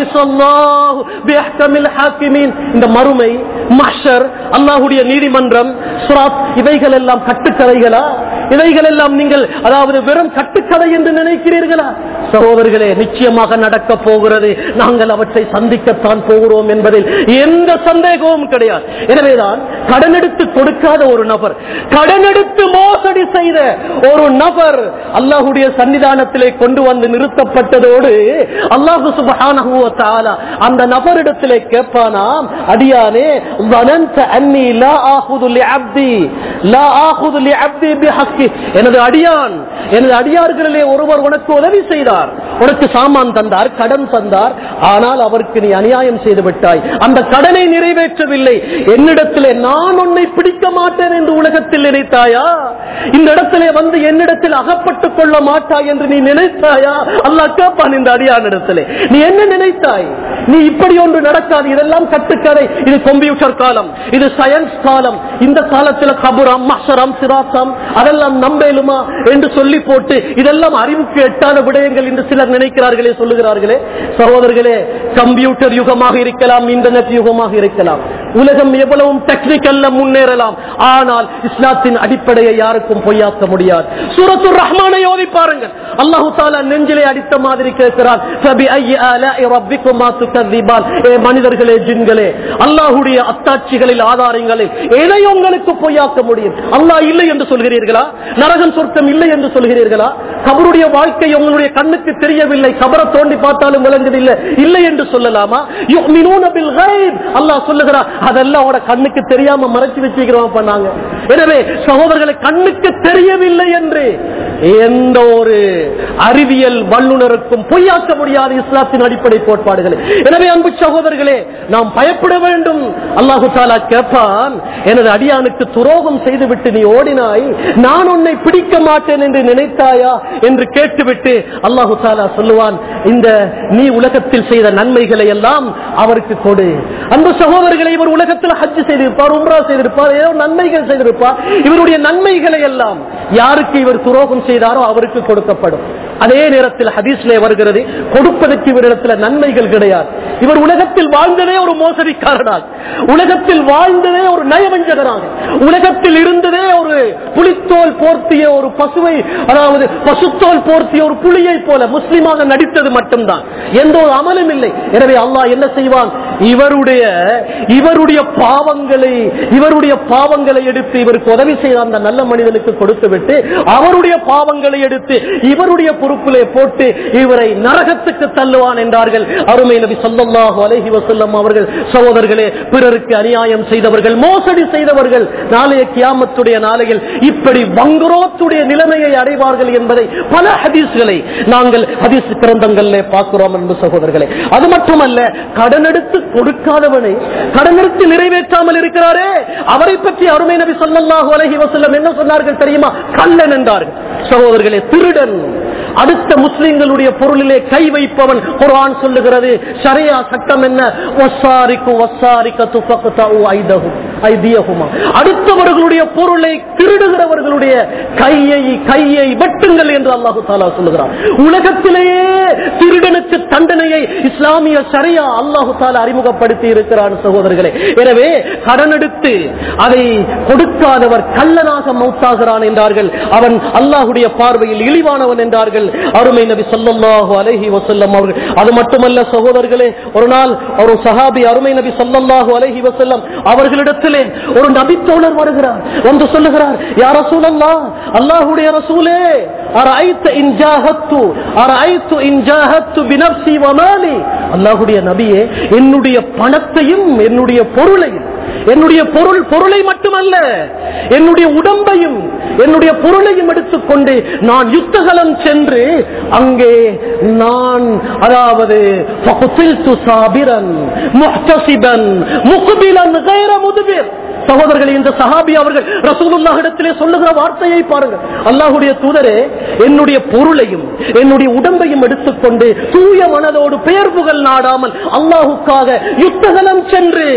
இந்த மறுமை மஷர் அல்லாஹுடைய நீதிமன்றம் சுராத் இவைகள் எல்லாம் கட்டுக்கதைகளா இவைகள் எல்லாம் நீங்கள் அதாவது வெறும் கட்டுக்கதை என்று நினைக்கிறீர்களா சகோதரர்களே நிச்சயமாக நடக்க போகிறது நாங்கள் அவற்றை சந்திக்கத்தான் போகிறோம் என்பதில் எந்த சந்தேகமும் கிடையாது எனவேதான் கடன் எடுத்து கொடுக்காத ஒரு நபர் கடன் எடுத்து மோசடி செய்த ஒரு நபர் அல்லாஹுடைய சன்னிதானத்திலே கொண்டு வந்து நிறுத்தப்பட்டதோடு அல்லாஹு சுபஹானஹு வ தஆலா அந்த நபரிடத்திலே கேட்பானாம் அடியானே வனந்த அன்னி லா ஆஹுது லிஅப்தி லா ஆஹுது லிஅப்தி பிஹக்கி எனது அடியான் எனது அடியார்களிலே ஒருவர் உனக்கு உதவி செய்தார் உனக்கு சாமான் தந்தார் கடன் தந்தார் ஆனால் அவருக்கு நீ அநியாயம் செய்து விட்டாய் அந்த கடனை நிறைவேற்றவில்லை என்னிடத்திலே நான் உன்னை பிடிக்க மாட்டேன் என்று உலகத்தில் நினைத்தாயா இந்த இடத்திலே வந்து என்னிடத்தில் அகப்பட்டுக் கொள்ள மாட்டாய் என்று நீ நினைத்தாயா அல்லாஹ் கேட்பான் இந்த அடியானிடத்திலே நீ என்ன நினைத்தாய் நீ இப்படி ஒன்று நடக்காது இதெல்லாம் கட்டுக்கதை இது கம்ப்யூட்டர் காலம் இது சயின்ஸ் காலம் இந்த காலத்தில் கபுரம் மஷரம் சிராசம் அதெல்லாம் நம்பேலுமா என்று சொல்லி போட்டு இதெல்லாம் அறிவுக்கு எட்டாத விடயங்கள் என்று சிலர் நினைக்கிறார்களே சொல்லுகிறார்களே சகோதரர்களே கம்ப்யூட்டர் யுகமாக இருக்கலாம் இன்டர்நெட் யுகமாக இருக்கலாம் உலகம் எவ்வளவும் டெக்னிக்கல்ல முன்னேறலாம் ஆனால் இஸ்லாத்தின் அடிப்படையை யாருக்கும் பொய்யாக்க முடியாது சூரத்து ரஹ்மானை ஓதி பாருங்கள் அல்லாஹு தாலா நெஞ்சிலே அடித்த மாதிரி கேட்கிறார் "ஃபபிஅய்யி ஆலாஇ ரப்பிக்குமா துகذிபான்?" ஏ மனிதர்களே ஜின்களே அல்லாஹுடைய அத்தாட்சிகளில் ஆதாரங்களில் எதை உங்களுக்கு பொய்யாக்க முடியும் அல்லாஹ் இல்லை என்று சொல்கிறீர்களா நரகம் சொர்க்கம் இல்லை என்று சொல்கிறீர்களா கபருடைய வாழ்க்கை உங்களுடைய கண்ணுக்கு தெரியவில்லை கபரை தோண்டி பார்த்தாலும் விளங்குதில்லை இல்லை என்று சொல்லலாமா யுமினூன பில் கைப் அல்லாஹ் சொல்லுகிறார் அதெல்லாம் அவட கண்ணுக்கு தெரியாம மறைச்சு வச்சுக்கிறோம் பண்ணாங்க எனவே சகோதரர்களை கண்ணுக்கு தெரியவில்லை என்று எந்த ஒரு அறிவியல் வல்லுநருக்கும் பொய்யாக்க முடியாத இஸ்லாத்தின் அடிப்படை கோட்பாடுகளை எனவே அன்பு சகோதரர்களே நாம் பயப்பட வேண்டும் அல்லாஹு தாலா கேட்பான் எனது அடியானுக்கு துரோகம் செய்துவிட்டு நீ ஓடினாய் நான் உன்னை பிடிக்க மாட்டேன் என்று நினைத்தாயா என்று கேட்டுவிட்டு அல்லாஹு தாலா சொல்லுவான் இந்த நீ உலகத்தில் செய்த நன்மைகளை எல்லாம் அவருக்கு கொடு அந்த சகோதரர்களை இவர் உலகத்தில் ஹஜ் செய்திருப்பார் உம்ரா செய்திருப்பார் ஏதோ நன்மைகள் செய்திருப்பார் இவருடைய நன்மைகளை எல்லாம் யாருக்கு இவர் துரோகம் செய்தாரோ அவருக்கு கொடுக்கப்படும் அதே நேரத்தில் ஹதீஸ்லே வருகிறது கொடுப்பதற்கு இவரிடத்தில் நன்மைகள் கிடையாது இவர் உலகத்தில் வாழ்ந்ததே ஒரு மோசடிக்காரனாக உலகத்தில் வாழ்ந்ததே ஒரு நயவஞ்சகனாக உலகத்தில் இருந்ததே ஒரு புலித்தோல் போர்த்திய ஒரு பசுவை அதாவது பசுத்தோல் போர்த்திய ஒரு புலியை போல முஸ்லிமாக நடித்தது மட்டும்தான் எந்த ஒரு அமலும் இல்லை எனவே அல்லாஹ் என்ன செய்வான் இவருடைய இவருடைய பாவங்களை இவருடைய பாவங்களை எடுத்து இவருக்கு உதவி செய்த அந்த நல்ல மனிதனுக்கு கொடுத்து விட்டு அவருடைய பாவங்களை எடுத்து இவருடைய பொறுப்பிலே போட்டு இவரை நரகத்துக்கு தள்ளுவான் என்றார்கள் அருமை நபி சொல்லல்லாஹு அலைஹி வஸல்லம் அவர்கள் சகோதரர்களே பிறருக்கு அநியாயம் செய்தவர்கள் மோசடி செய்தவர்கள் நாளைய கியாமத்துடைய நாளையில் இப்படி வங்குரோத்துடைய நிலைமையை அடைவார்கள் என்பதை பல ஹதீஸ்களை நாங்கள் ஹதீஸ் கிரந்தங்களிலே பார்க்கிறோம் என்பது சகோதரர்களே அது மட்டுமல்ல கடன் எடுத்து கொடுக்காதவனை கடன் எடுத்து நிறைவேற்றாமல் இருக்கிறாரே அவரை பற்றி அருமை நபி சொல்லல்லாஹு அலைஹி வஸல்லம் என்ன சொன்னார்கள் தெரியுமா கள்ளன் என்றார்கள் சகோதரர்களே திருடன் அடுத்த முஸ்லிம்களுடைய பொருளிலே கை வைப்பவன் குர்ஆன் சொல்லுகிறது ஷரியா சட்டம் என்ன வஸ்ஸாரிக்கு வஸ்ஸாரிக்கத்து ஃபக்தஉ ஐதஹும் ஐதியஹுமா அடுத்தவர்களுடைய பொருளை திருடுகிறவர்களுடைய கையை கையை வெட்டுங்கள் என்று அல்லாஹு தாலா சொல்லுகிறார் உலகத்திலேயே திருடனுக்கு தண்டனையை இஸ்லாமிய சரியா அல்லாஹு தாலா அறிமுகப்படுத்தி இருக்கிறார் சகோதரர்களே எனவே கடன் எடுத்து அதை கொடுக்காதவர் கள்ளனாக மௌத்தாகிறான் என்றார்கள் அவன் அல்லாஹுடைய பார்வையில் இழிவானவன் என்றார்கள் அருமை நபி சொல்லல்லாஹு அலைஹி வசல்லம் அவர்கள் அது மட்டுமல்ல சகோதரர்களே ஒரு நாள் ஒரு சஹாபி அருமை நபி சொல்லல்லாஹு அலைஹி வசல்லம் அவர்களிடத்திலே ஒரு நபி தோழர் வருகிறார் வந்து சொல்லுகிறார் யார் ரசூலல்லா அல்லாஹுடைய ரசூலே அரஐத்த இன் ஜாஹத்து அரஐத்து இன் ஜாஹத்து பினப்சி வமாலி அல்லாஹுடைய நபியே என்னுடைய பணத்தையும் என்னுடைய பொருளையும் என்னுடைய பொருள் பொருளை மட்டுமல்ல என்னுடைய உடம்பையும் என்னுடைய பொருளையும் எடுத்துக்கொண்டு நான் யுத்தகலம் சென்று அங்கே நான் அதாவது فقتلت صابرا محتسبا مقبلا غير مدبر சகோதரர்களே இந்த சஹாபி அவர்கள் ரசூலுல்லாஹ் இடத்திலே சொல்லுகிற வார்த்தையை பாருங்கள் அல்லாஹுடைய தூதரே என்னுடைய பொருளையும் என்னுடைய உடம்பையும் எடுத்துக்கொண்டு தூய மனதோடு பெயர் புகழ் நாடாமல் அல்லாஹுக்காக யுத்தகலம் சென்று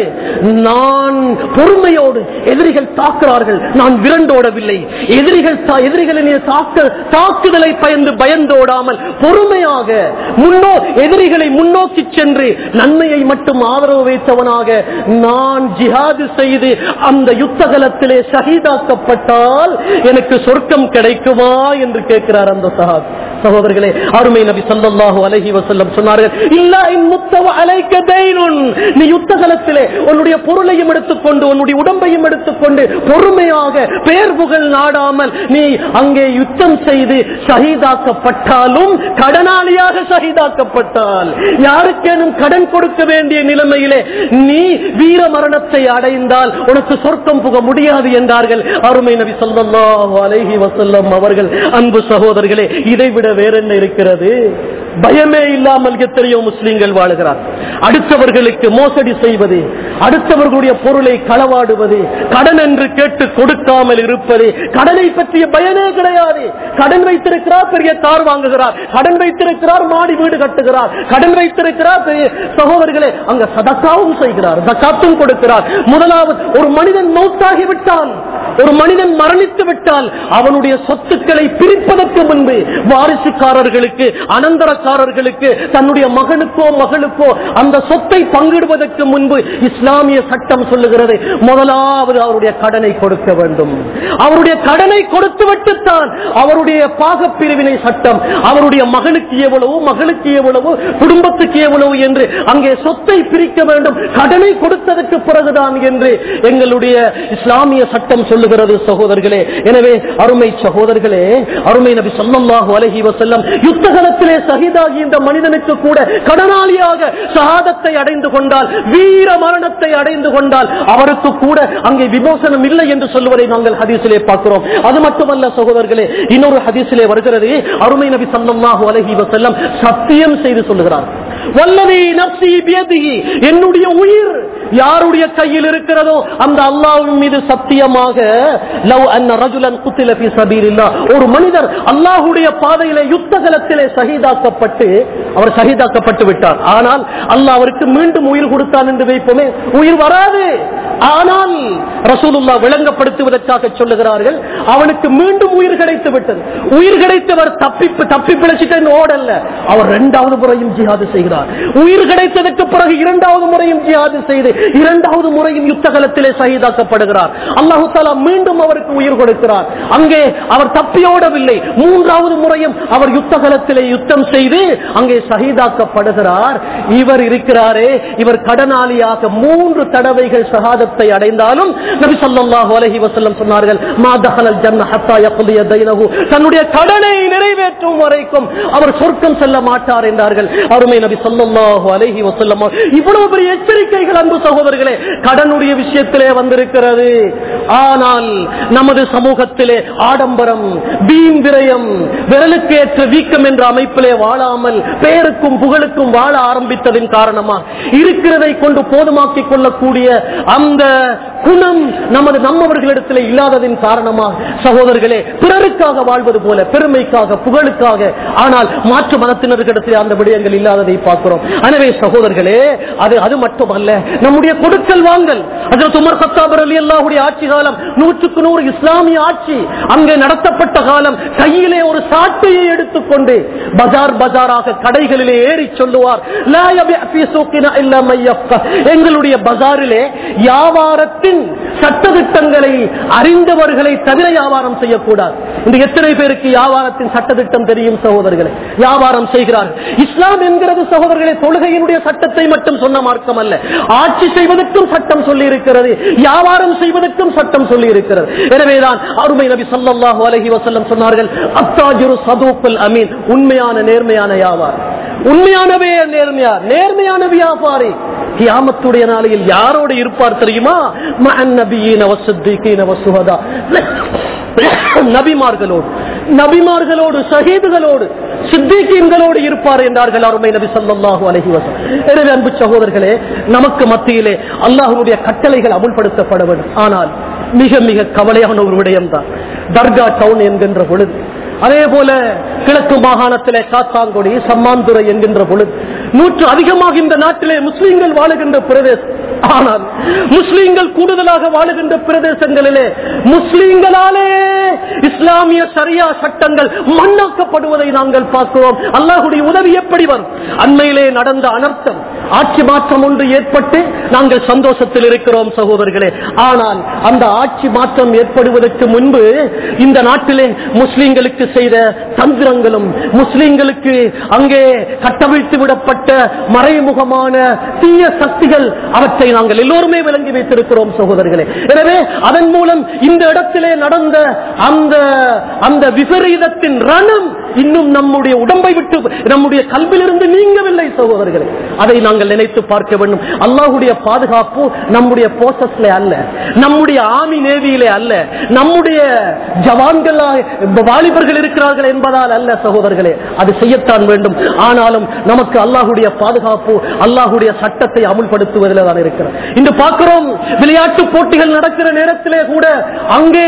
நான் பொறுமையோடு எதிரிகள் தாக்குறார்கள் நான் விரண்டோடவில்லை எதிரிகள் தா- எதிரிகளின் தாக்க தாக்குதலை பயந்து பயந்தோடாமல் பொறுமையாக முன்னோ எதிரிகளை முன்னோக்கி சென்று நன்மையை மட்டும் ஆதரவு வைத்தவனாக நான் ஜிஹாது செய்து அந்த யுத்தகலத்திலே ஷஹீதாக்கப்பட்டால் எனக்கு சொர்க்கம் கிடைக்குமா என்று கேட்கிறார் அந்த சஹாபி சகோதரர்களே அருமை நபி ஸல்லல்லாஹு அலைஹி வஸல்லம் சொன்னார்கள் இல்லா இன் முத்தவ அலைக்க தைனுன் நீ யுத்தகலத்திலே உன்னுடைய பொருளையும் எடுத்துக்கொண்டு உன்னுடைய உடம்பையும் எடுத்துக்கொண்டு பொறுமையாக பெயர் புகழ் நாடாமல் நீ அங்கே யுத்தம் செய்து ஷஹீதாக்கப்பட்டாலும் கடனாளியாக ஷஹீதாக்கப்பட்டால் யாருக்கேனும் கடன் கொடுக்க வேண்டிய நிலைமையிலே நீ வீர மரணத்தை அடைந்தால் உனக்கு சொர்க்கம் புக முடியாது என்றார்கள் அருமை நபி ஸல்லல்லாஹு அலைஹி வஸல்லம் அவர்கள் அன்பு சகோதரர்களே இதைவிட வேற என்ன இருக்கிறது பயமே இல்லாமல் எத்தனையோ முஸ்லிம்கள் வாழுகிறார் அடுத்தவர்களுக்கு மோசடி செய்வது அடுத்தவர்களுடைய பொருளை களவாடுவது கடன் என்று கேட்டு கொடுக்காமல் இருப்பது கடனை பற்றிய பயனே கிடையாது கடன் வைத்திருக்கிறார் பெரிய கார் வாங்குகிறார் கடன் வைத்திருக்கிறார் மாடி வீடு கட்டுகிறார் கடன் வைத்திருக்கிறார் பெரிய சகோதரர்களே அங்க சதக்காவும் செய்கிறார் ஜக்காத்தும் கொடுக்கிறார் முதலாவது ஒரு மனிதன் மௌத்தாகி விட்டான் ஒரு மனிதன் மரணித்து விட்டால் அவனுடைய சொத்துக்களை பிரிப்பதற்கு முன்பு வாரிசுக்காரர்களுக்கு அனந்தரக்காரர்களுக்கு தன்னுடைய மகனுக்கோ மகளுக்கோ அந்த சொத்தை பங்கிடுவதற்கு முன்பு இஸ்லாமிய சட்டம் சொல்லுகிறது முதலாவது அவருடைய கடனை கொடுக்க வேண்டும் அவருடைய கடனை கொடுத்து விட்டுத்தான் அவருடைய பாகப்பிரிவினை சட்டம் அவருடைய மகனுக்கு எவ்வளவு மகளுக்கு எவ்வளவு குடும்பத்துக்கு எவ்வளவு என்று அங்கே சொத்தை பிரிக்க வேண்டும் கடனை கொடுத்ததற்கு பிறகுதான் என்று எங்களுடைய இஸ்லாமிய சட்டம் சொல்லுகிறது சகோதரர்களே எனவே அருமை சகோதரர்களே அருமை நபி ஸல்லல்லாஹு அலைஹி வஸல்லம் யுத்தகலத்திலே சகிதாகி இந்த மனிதனுக்கு கூட கடனாளியாக ஷஹாதத்தை அடைந்து கொண்டால் வீர மரணத்தை அடைந்து கொண்டால் அவருக்கு கூட அங்கே விமோசனம் இல்லை என்று சொல்லுவதை நாங்கள் ஹதீஸிலே பார்க்கிறோம் அது மட்டுமல்ல சகோதரர்களே இன்னொரு ஹதீஸிலே வருகிறது அருமை நபி ஸல்லல்லாஹு அலைஹி வஸல்லம் சத்தியம் செய்து சொல்லுகிறார் வல்லதி நப்சி பியதிஹி என்னுடைய உயிர் யாருடைய கையில் இருக்கிறதோ அந்த அல்லாஹ்வின் மீது சத்தியமாக லவ் அன்ன ரஜுலன் குத்தில ஃபீ சபீலில்லாஹ் ஒரு மனிதர் அல்லாஹ்வுடைய பாதையிலே யுத்தகலத்திலே ஷஹீதாக்கப்பட்டு அவர் ஷஹீதாக்கப்பட்டு விட்டார் ஆனால் அல்லாஹ் அவருக்கு மீண்டும் உயிர் கொடுத்தான் என்று வைப்போமே உயிர் வராது ஆனால் ரசூலுல்லா விளங்கப்படுத்துவதற்காக சொல்லுகிறார்கள் அவனுக்கு மீண்டும் உயிர் கிடைத்து விட்டது உயிர் கிடைத்தவர் தப்பி தப்பி பிழைச்சிட்டு ஓடல்ல அவர் இரண்டாவது முறையும் ஜிஹாது செய்கிறார் உயிர் கிடைத்ததற்கு பிறகு இரண்டாவது முறையும் ஜிஹாது செய்து இரண்டாவது முறையும் யுத்த களத்திலே சகிதாக்கப்படுகிறார் அல்லாஹு தாலா மீண்டும் அவருக்கு உயிர் கொடுக்கிறார் அங்கே அவர் தப்பியோடவில்லை மூன்றாவது முறையும் அவர் யுத்த களத்திலே யுத்தம் செய்து அங்கே சகிதாக்கப்படுகிறார் இவர் இருக்கிறாரே இவர் கடனாளியாக மூன்று தடவைகள் சகாதத்தை அடைந்தாலும் நபி ஸல்லல்லாஹு அலைஹி வஸல்லம் சொன்னார்கள் மா தஹலல் ஜன்ன ஹத்தா யக்லிய தைனஹு தன்னுடைய கடனை நிறைவேற்றும் வரைக்கும் அவர் சொர்க்கம் செல்ல மாட்டார் என்றார்கள் அருமை நபி ஸல்லல்லாஹு அலைஹி வஸல்லம் இவ்வளவு பெரிய எச்சரிக்கைகள் அன்பு சகோதரர்களே கடனுடைய விஷயத்திலே வந்திருக்கிறது ஆனால் நமது சமூகத்திலே ஆடம்பரம் வீண் விரயம் விரலுக்கு ஏற்ற வீக்கம் என்ற அமைப்பிலே வாழாமல் பெயருக்கும் புகழுக்கும் வாழ ஆரம்பித்ததின் காரணமா இருக்கிறதை கொண்டு போதுமாக்கிக் கொள்ளக்கூடிய அந்த குணம் நமது நம்மவர்களிடத்தில் இல்லாததின் காரணமாக சகோதரர்களே பிறருக்காக வாழ்வது போல பெருமைக்காக புகழுக்காக ஆனால் மாற்று மதத்தினர்களிடத்தில் அந்த விடயங்கள் இல்லாததை பார்க்கிறோம் எனவே சகோதரர்களே அது அது மட்டுமல்ல நம்முடைய கொடுக்கல் வாங்கல் அதில் உமர் சத்தாபர் அலி அல்லாஹுடைய ஆட்சி காலம் நூற்றுக்கு நூறு இஸ்லாமிய ஆட்சி அங்கே நடத்தப்பட்ட காலம் கையிலே ஒரு சாட்டையை எடுத்துக்கொண்டு பஜார் பஜாராக கடைகளிலே ஏறி சொல்லுவார் "லா யபி' ஃபீ சூக்கினா இல்லா மை யஃப்கஹ்." எங்களுடைய பஜாரிலே வியாபாரத்தின் சட்டதிட்டங்களை அறிந்தவர்களை தவிர வியாபாரம் செய்யக்கூடாது இந்த எத்தனை பேருக்கு வியாபாரத்தின் சட்டதிட்டம் தெரியும் சகோதரர்களே வியாபாரம் செய்கிறார்கள் இஸ்லாம் என்கிறது சகோதரர்களே தொழுகையினுடைய சட்டத்தை மட்டும் சொன்ன மார்க்கம் அல்ல ஆட்சி செய்வதற்கும் சட்டம் சொல்லி இருக்கிறது வியாபாரம் செய்வதற்கும் சட்டம் சொல்லி இருக்கிறது எனவேதான் அருமை நபி ஸல்லல்லாஹு அலைஹி வஸல்லம் சொன்னார்கள் அத்தாஜிரு சதூக்குல் அமீன் உண்மையான நேர்மையான வியாபாரம் உண்மையானவே நேர்மையா நேர்மையான வியாபாரி கியாமத்துடைய நாளையில் யாரோடு இருப்பார் தெரியுமா மஅன் நபியீன வஸ்ஸித்தீகீன வஸ்ஸுஹதா நபிமார்களோடு நபிமார்களோடு ஷஹீதுகளோடு சித்திகீன்களோடு இருப்பார் என்றார்கள் அருமை நபி ஸல்லல்லாஹு அலைஹி வஸல்லம் எனவே அன்பு சகோதரர்களே நமக்கு மத்தியிலே அல்லாஹ்வுடைய கட்டளைகள் அமுல்படுத்தப்பட வேண்டும் ஆனால் மிக மிக கவலையான ஒரு விடயம்தான் தர்கா டவுன் என்கின்ற பொழுது அதே போல கிழக்கு மாகாணத்திலே காத்தாங்குடி சம்மாந்துறை என்கின்ற பொழுது நூற்று அதிகமாக இந்த நாட்டிலே முஸ்லீம்கள் வாழுகின்ற பிரதேசம் ஆனால் முஸ்லீம்கள் கூடுதலாக வாழுகின்ற பிரதேசங்களிலே முஸ்லீம்களாலே இஸ்லாமிய சரியா சட்டங்கள் மண்ணாக்கப்படுவதை நாங்கள் பார்க்கிறோம் அல்லாஹுடைய உதவி எப்படி வரும் அண்மையிலே நடந்த அனர்த்தம் ஆட்சி மாற்றம் ஒன்று ஏற்பட்டு நாங்கள் சந்தோஷத்தில் இருக்கிறோம் சகோதரர்களே ஆனால் அந்த ஆட்சி மாற்றம் ஏற்படுவதற்கு முன்பு இந்த நாட்டிலே முஸ்லிம்களுக்கு செய்த தந்திரங்களும் முஸ்லிம்களுக்கு அங்கே கட்டவிழ்த்து விடப்பட்ட மறைமுகமான தீய சக்திகள் அவற்றை நாங்கள் எல்லோருமே விளங்கி வைத்திருக்கிறோம் சகோதரர்களே எனவே அதன் மூலம் இந்த இடத்திலே நடந்த அந்த அந்த விபரீதத்தின் ரணம் இன்னும் நம்முடைய உடம்பை விட்டு நம்முடைய கல்விலிருந்து நீங்கவில்லை சகோதரர்களே அதை நாங்கள் நினைத்து பார்க்க வேண்டும் அல்லாஹுடைய பாதுகாப்பு நம்முடைய போசஸ்ல அல்ல நம்முடைய ஆமி நேவியிலே அல்ல நம்முடைய ஜவான்கள் வாலிபர்கள் இருக்கிறார்கள் என்பதால் அல்ல சகோதரர்களே அது செய்யத்தான் வேண்டும் ஆனாலும் நமக்கு அல்லாஹுடைய பாதுகாப்பு அல்லாஹுடைய சட்டத்தை அமுல்படுத்துவதில் தான் இருக்கிறது இன்று பார்க்கிறோம் விளையாட்டு போட்டிகள் நடக்கிற நேரத்திலே கூட அங்கே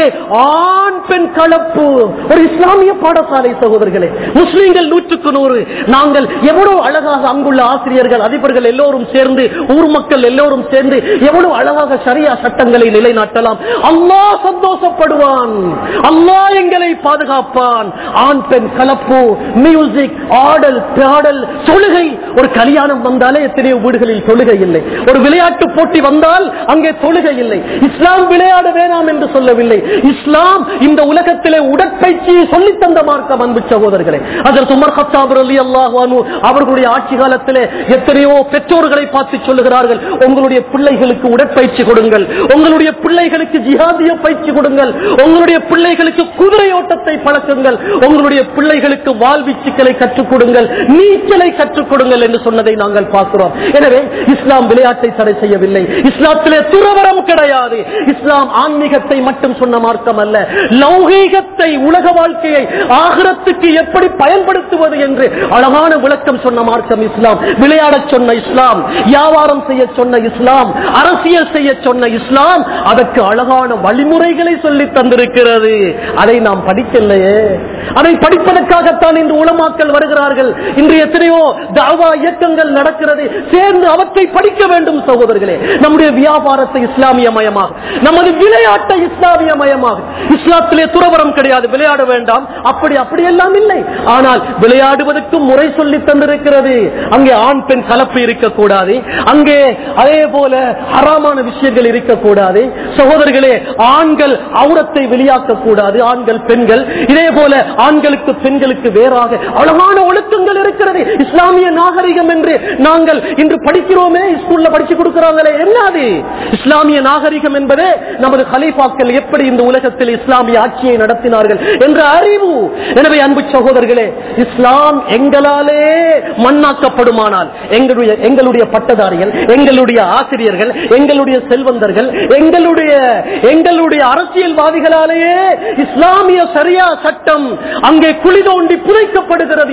ஆண் பெண் கலப்பு ஒரு இஸ்லாமிய பாடசாலை சகோதரர்களே முஸ்லீம்கள் நூற்றுக்கு நூறு நாங்கள் எவ்வளவு அழகாக அங்குள்ள ஆசிரியர்கள் அதிபர்கள் எல்லோரும் சேர்ந்து ஊர் மக்கள் எல்லோரும் சேர்ந்து எவ்வளவு அழகாக சரியா சட்டங்களை நிலைநாட்டலாம் அல்லாஹ் சந்தோஷப்படுவான் அல்லாஹ் எங்களை பாதுகாப்பான் ஆண் பெண் கலப்பு மியூசிக் ஆடல் பாடல் தொழுகை ஒரு கல்யாணம் வந்தாலே எத்தனையோ வீடுகளில் தொழுகை இல்லை ஒரு விளையாட்டு போட்டி வந்தால் அங்கே தொழுகை இல்லை இஸ்லாம் விளையாட வேணாம் என்று சொல்லவில்லை இஸ்லாம் இந்த உலகத்திலே உடற்பயிற்சியை சொல்லி தந்த மார்க்கம் அன்பு சகோதரர்களே அதற்கு உமர் ஹத்தாப் அலி அல்லாஹ் அவர்களுடைய ஆட்சி காலத்திலே எத்தனையோ பெற்றோர்களை பார்த்து சொல்லுகிறார்கள் உங்களுடைய பிள்ளைகளுக்கு உடற்பயிற்சி கொடுங்கள் உங்களுடைய பிள்ளைகளுக்கு ஜிஹாதிய பயிற்சி கொடுங்கள் உங்களுடைய பிள்ளைகளுக்கு குதிரை ஓட்டத்தை பழக்குங்கள் உங்களுடைய பிள்ளைகளுக்கு வாழ்வீச்சுக்களை கற்றுக் கொடுங்கள் நீச்சலை கற்றுக் கொடுங்கள் என்று சொன்னதை நாங்கள் பார்க்கிறோம் எனவே இஸ்லாம் விளையாட்டை தடை செய்யவில்லை இஸ்லாத்திலே துறவரம் கிடையாது இஸ்லாம் ஆன்மீகத்தை மட்டும் சொன்ன மார்க்கம் அல்ல லௌகீகத்தை உலக வாழ்க்கையை ஆகிரத்துக்கு எப்படி பயன்படுத்துவது என்று அழகான விளக்கம் சொன்ன மார்க்கம் இஸ்லாம் விளையாடச் சொன்ன இஸ்லாம் வியாபாரம் செய்ய சொன்ன இஸ்லாம் அரசியல் செய்ய சொன்ன இஸ்லாம் அதற்கு அழகான வழிமுறைகளை சொல்லி தந்திருக்கிறது அதை நாம் படிக்கலையே அதை படிப்பதற்காகத்தான் இன்று உலமாக்கல் வருகிறார்கள் இன்று எத்தனையோ தாவா இயக்கங்கள் நடக்கிறது சேர்ந்து அவற்றை படிக்க வேண்டும் சகோதரர்களே நம்முடைய வியாபாரத்தை இஸ்லாமியமயமாக நமது விளையாட்டை இஸ்லாமியமயமாக இஸ்லாத்திலே துறவரம் கிடையாது விளையாட வேண்டாம் அப்படி அப்படி எல்லாம் இல்லை ஆனால் விளையாடுவதற்கு முறை சொல்லி தந்திருக்கிறது அங்கே ஆண் பெண் கலப்பு இருக்கக்கூடாது அங்கே அதே போல அறாமான விஷயங்கள் இருக்கக்கூடாது சகோதரர்களே ஆண்கள் அவுரத்தை வெளியாக்க கூடாது ஆண்கள் பெண்கள் இதே போல ஆண்களுக்கு பெண்களுக்கு வேறாக அழகான ஒழுக்கங்கள் இருக்கிறது இஸ்லாமிய நாகரிகம் என்று நாங்கள் இன்று படிக்கிறோமே ஸ்கூல்ல படிச்சு கொடுக்கிறாங்களே என்னது இஸ்லாமிய நாகரிகம் என்பதே நமது ஹலீஃபாக்கள் எப்படி இந்த உலகத்தில் இஸ்லாமிய ஆட்சியை நடத்தினார்கள் என்ற அறிவு எனவே அன்பு சகோதரர்களே இஸ்லாம் எங்களாலே மண்ணாக்கப்படுமானால் எங்களுடைய எங்களுடைய பட்டதாரிகள் எங்களுடைய ஆசிரியர்கள் எங்களுடைய செல்வந்தர்கள் எங்களுடைய எங்களுடைய அரசியல்வாதிகளாலேயே இஸ்லாமிய சரியா சட்டம் அங்கே குழி தோண்டி புதைக்கப்படுகிறது என்றால்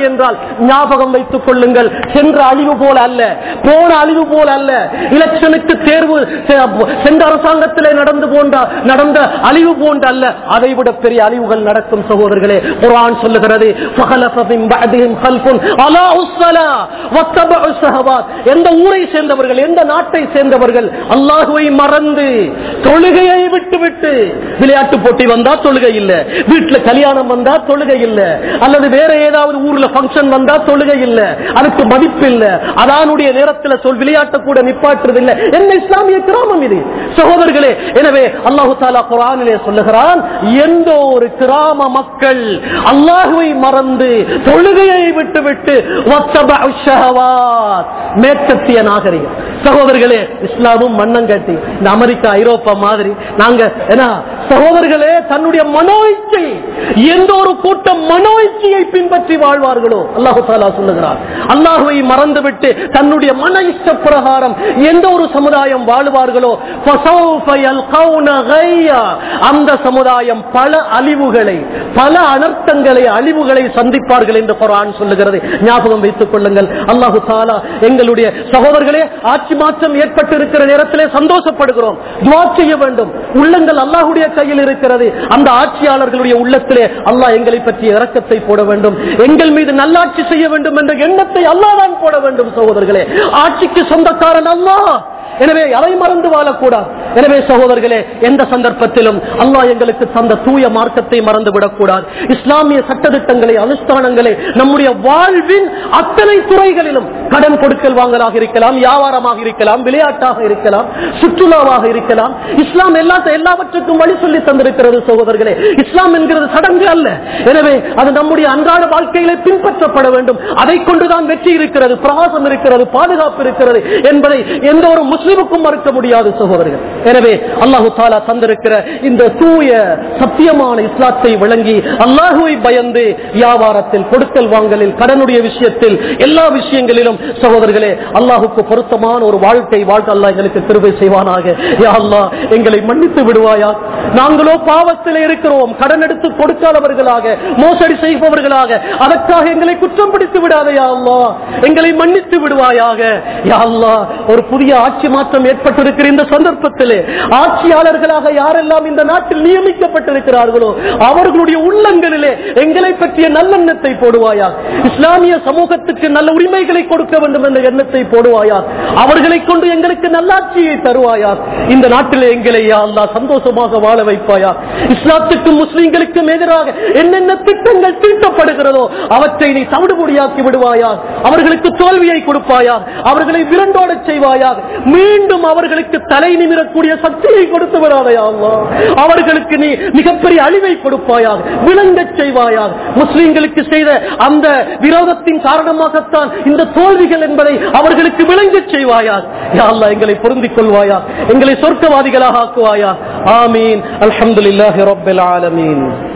ஞாபகம் வைத்துக் கொள்ளுங்கள் சென்ற அழிவு போல அல்ல போன அழிவு போல அல்ல எலெக்ஷனுக்கு தேர்வு செ- சென்ற அரசாங்கத்திலே நடந்து போன்ற நடந்த அழிவு போன்ற அல்ல அதை விட பெரிய அழிவுகள் நடக்கும் சகோதரர்களே குர்ஆன் சொல்லுகிறது فَخَلَفَ مِن بَعْدِهِمْ خَلْفٌ أَضَاعُوا الصَّلَاةَ وَاتَّبَعُوا الشَّهَوَاتِ எந்த ஊரை சேர்ந்தவர்கள் எந்த நாட்டை சேர்ந்தவர்கள் அல்லாஹுவை மறந்து தொழுகையை விட்டு விட்டு விளையாட்டு போட்டி வந்தா தொழுகை இல்ல வீட்டுல கல்யாணம் வந்தா தொழுகை இல்ல அல்லது வேற ஏதாவது ஊர்ல பங்கன் வந்தா தொழுகை இல்ல அதுக்கு மதிப்பு இல்ல அதானுடைய நேரத்தில் சொல் விளையாட்ட கூட நிப்பாட்டுறது இல்ல என்ன இஸ்லாமிய கிராமம் இது சகோதரர்களே எனவே அல்லாஹு தாலா குரானிலே சொல்லுகிறான் எந்த ஒரு கிராம மக்கள் அல்லாஹுவை மறந்து தொழுகையை விட்டு விட்டு வத்தபஅு ஷஹவாத், மேற்கத்திய நாகரிகம் சகோதரர்களே இஸ்லாமும் மண்ணம் கட்டி இந்த அமெரிக்கா ஐரோப்பா மாதிரி நாங்க ஏன்னா சகோதரர்களே தன்னுடைய மனோ இச்சை எந்த ஒரு கூட்டம் மனோ இச்சையை பின்பற்றி வாழ்வார்களோ அல்லாஹு தாலா சொல்லுகிறார் அல்லாஹுவை மறந்துவிட்டு தன்னுடைய மன இஷ்ட பிரகாரம் எந்த ஒரு சமுதாயம் வாழுவார்களோ فَسَوْفَ يَلْقَوْنَ غَيًّا. அந்த சமுதாயம் பல அழிவுகளை பல அனர்த்தங்களை அழிவுகளை சந்திப்பார்கள் என்று குரான் சொல்லுகிறது ஞாபகம் வைத்துக் கொள்ளுங்கள் அல்லாஹு தாலா எங்களுடைய சகோதரர்களே ஆட்சி மாற்றம் ஏற்பட்டு இருக்கிற நேரத்திலே சந்தோஷப்படுகிறோம் துவா செய்ய வேண்டும் உள்ளங்கள் அல்லாஹுடைய கையில் இருக்கிறது அந்த ஆட்சியாளர்களுடைய உள்ளத்திலே அல்லாஹ் எங்களை பற்றிய இரக்கத்தை போட வேண்டும் எங்கள் மீது நல்லாட்சி செய்ய வேண்டும் என்ற எண்ணத்தை அல்லாஹ் தான் போட வேண்டும் சகோதரர்களே ஆட்சிக்கு சொந்தக்காரன் அல்லாஹ் எனவே அதை மறந்து வாழக்கூடாது எனவே சகோதரர்களே எந்த சந்தர்ப்பத்திலும் அல்லாஹ் எங்களுக்கு தந்த தூய மார்க்கத்தை மறந்து விடக்கூடாது இஸ்லாமிய சட்டத்திட்டங்களை அனுஷ்டானங்களை நம்முடைய வாழ்வின் அத்தனை துறைகளிலும் கடன் கொடுக்கல் வாங்கலாக இருக்கலாம் வியாபாரமாக இருக்கலாம் விளையாட்டாக இருக்கலாம் சுற்றுலாவாக இருக்கலாம் இஸ்லாம் எல்லா எல்லாவற்றுக்கும் வழி சொல்லி தந்திருக்கிறது சகோதரர்களே இஸ்லாம் என்கிறது சடங்கு அல்ல எனவே அது நம்முடைய அன்றாட வாழ்க்கையிலே பின்பற்றப்பட வேண்டும் அதை கொண்டுதான் வெற்றி இருக்கிறது பிரகாசம் இருக்கிறது பாதுகாப்பு இருக்கிறது என்பதை எந்த ஒரு முஸ்லிமுக்கும் மறுக்க முடியாது சகோதரர்கள் எனவே அல்லாஹு தாலா தந்திருக்கிற இந்த தூய சத்தியமான இஸ்லாத்தை விளங்கி அல்லாஹுவை பயந்து வியாபாரத்தில் கொடுக்கல் வாங்கலில் கடனுடைய விஷயத்தில் எல்லா விஷயங்களிலும் சகோதரர்களே அல்லாஹுக்கு பொருத்தமான ஒரு வாழ்க்கை வாழ்க்கை அல்லாஹ் எங்களுக்கு திருவை செய்வானாக யா அல்லாஹ் எங்களை மன்னித்து விடுவாயா நாங்களோ பாவத்தில் இருக்கிறோம் கடன் எடுத்து கொடுக்காதவர்களாக மோசடி செய்பவர்களாக அதற்காக எங்களை குற்றம் பிடித்து விடாதையா அல்லா எங்களை மன்னித்து விடுவாயாக யா அல்லாஹ் ஒரு புதிய ஆட்சி மாற்றம் ஏற்பட்டிருக்கிற இந்த சந்தர்ப்பத்திலே ஆட்சியாளர்களாக யாரெல்லாம் இந்த நாட்டில் நியமிக்கப்பட்டிருக்கிறார்களோ அவர்களுடைய உள்ளங்களிலே எங்களை பற்றிய நல்லெண்ணத்தை போடுவாயா இஸ்லாமிய சமூகத்துக்கு நல்ல உரிமைகளை கொடுக்க வேண்டும் என்ற எண்ணத்தை போடுவாயா அவர்களை கொண்டு எங்களுக்கு நல்லாட்சியை தருவாயா இந்த நாட்டிலே எங்களை யா அல்லாஹ் சந்தோஷமாக வாழ வைப்பாயா இஸ்லாத்துக்கும் முஸ்லிம்களுக்கும் எதிராக என்னென்ன திட்டங்கள் தீட்டப்படுகிறதோ அவற்றை நீ தவிடுபொடியாக்கி விடுவாயா அவர்களுக்கு தோல்வியை கொடுப்பாயா அவர்களை விரண்டோட செய்வாயா மீண்டும் அவர்களுக்கு தலை நிமிரக்கூடிய சக்தியை கொடுத்து விடாதையா அல்லாஹ். அவர்களுக்கு நீ மிகப்பெரிய அழிவை கொடுப்பாயா விளங்கச் செய்வாயா முஸ்லிம்களுக்கு செய்த அந்த விரோதத்தின் காரணமாகத்தான் இந்த தோல்விகள் என்பதை அவர்களுக்கு விளங்கச் செய்வாயா யா அல்லாஹ் எங்களை பொருந்திக் கொள்வாயா எங்களை சொர்க்கவாதிகளாக ஆக்குவாயா ஆமீன் அல்ஹம்துலில்லாஹி ரப்பில் ஆலமீன்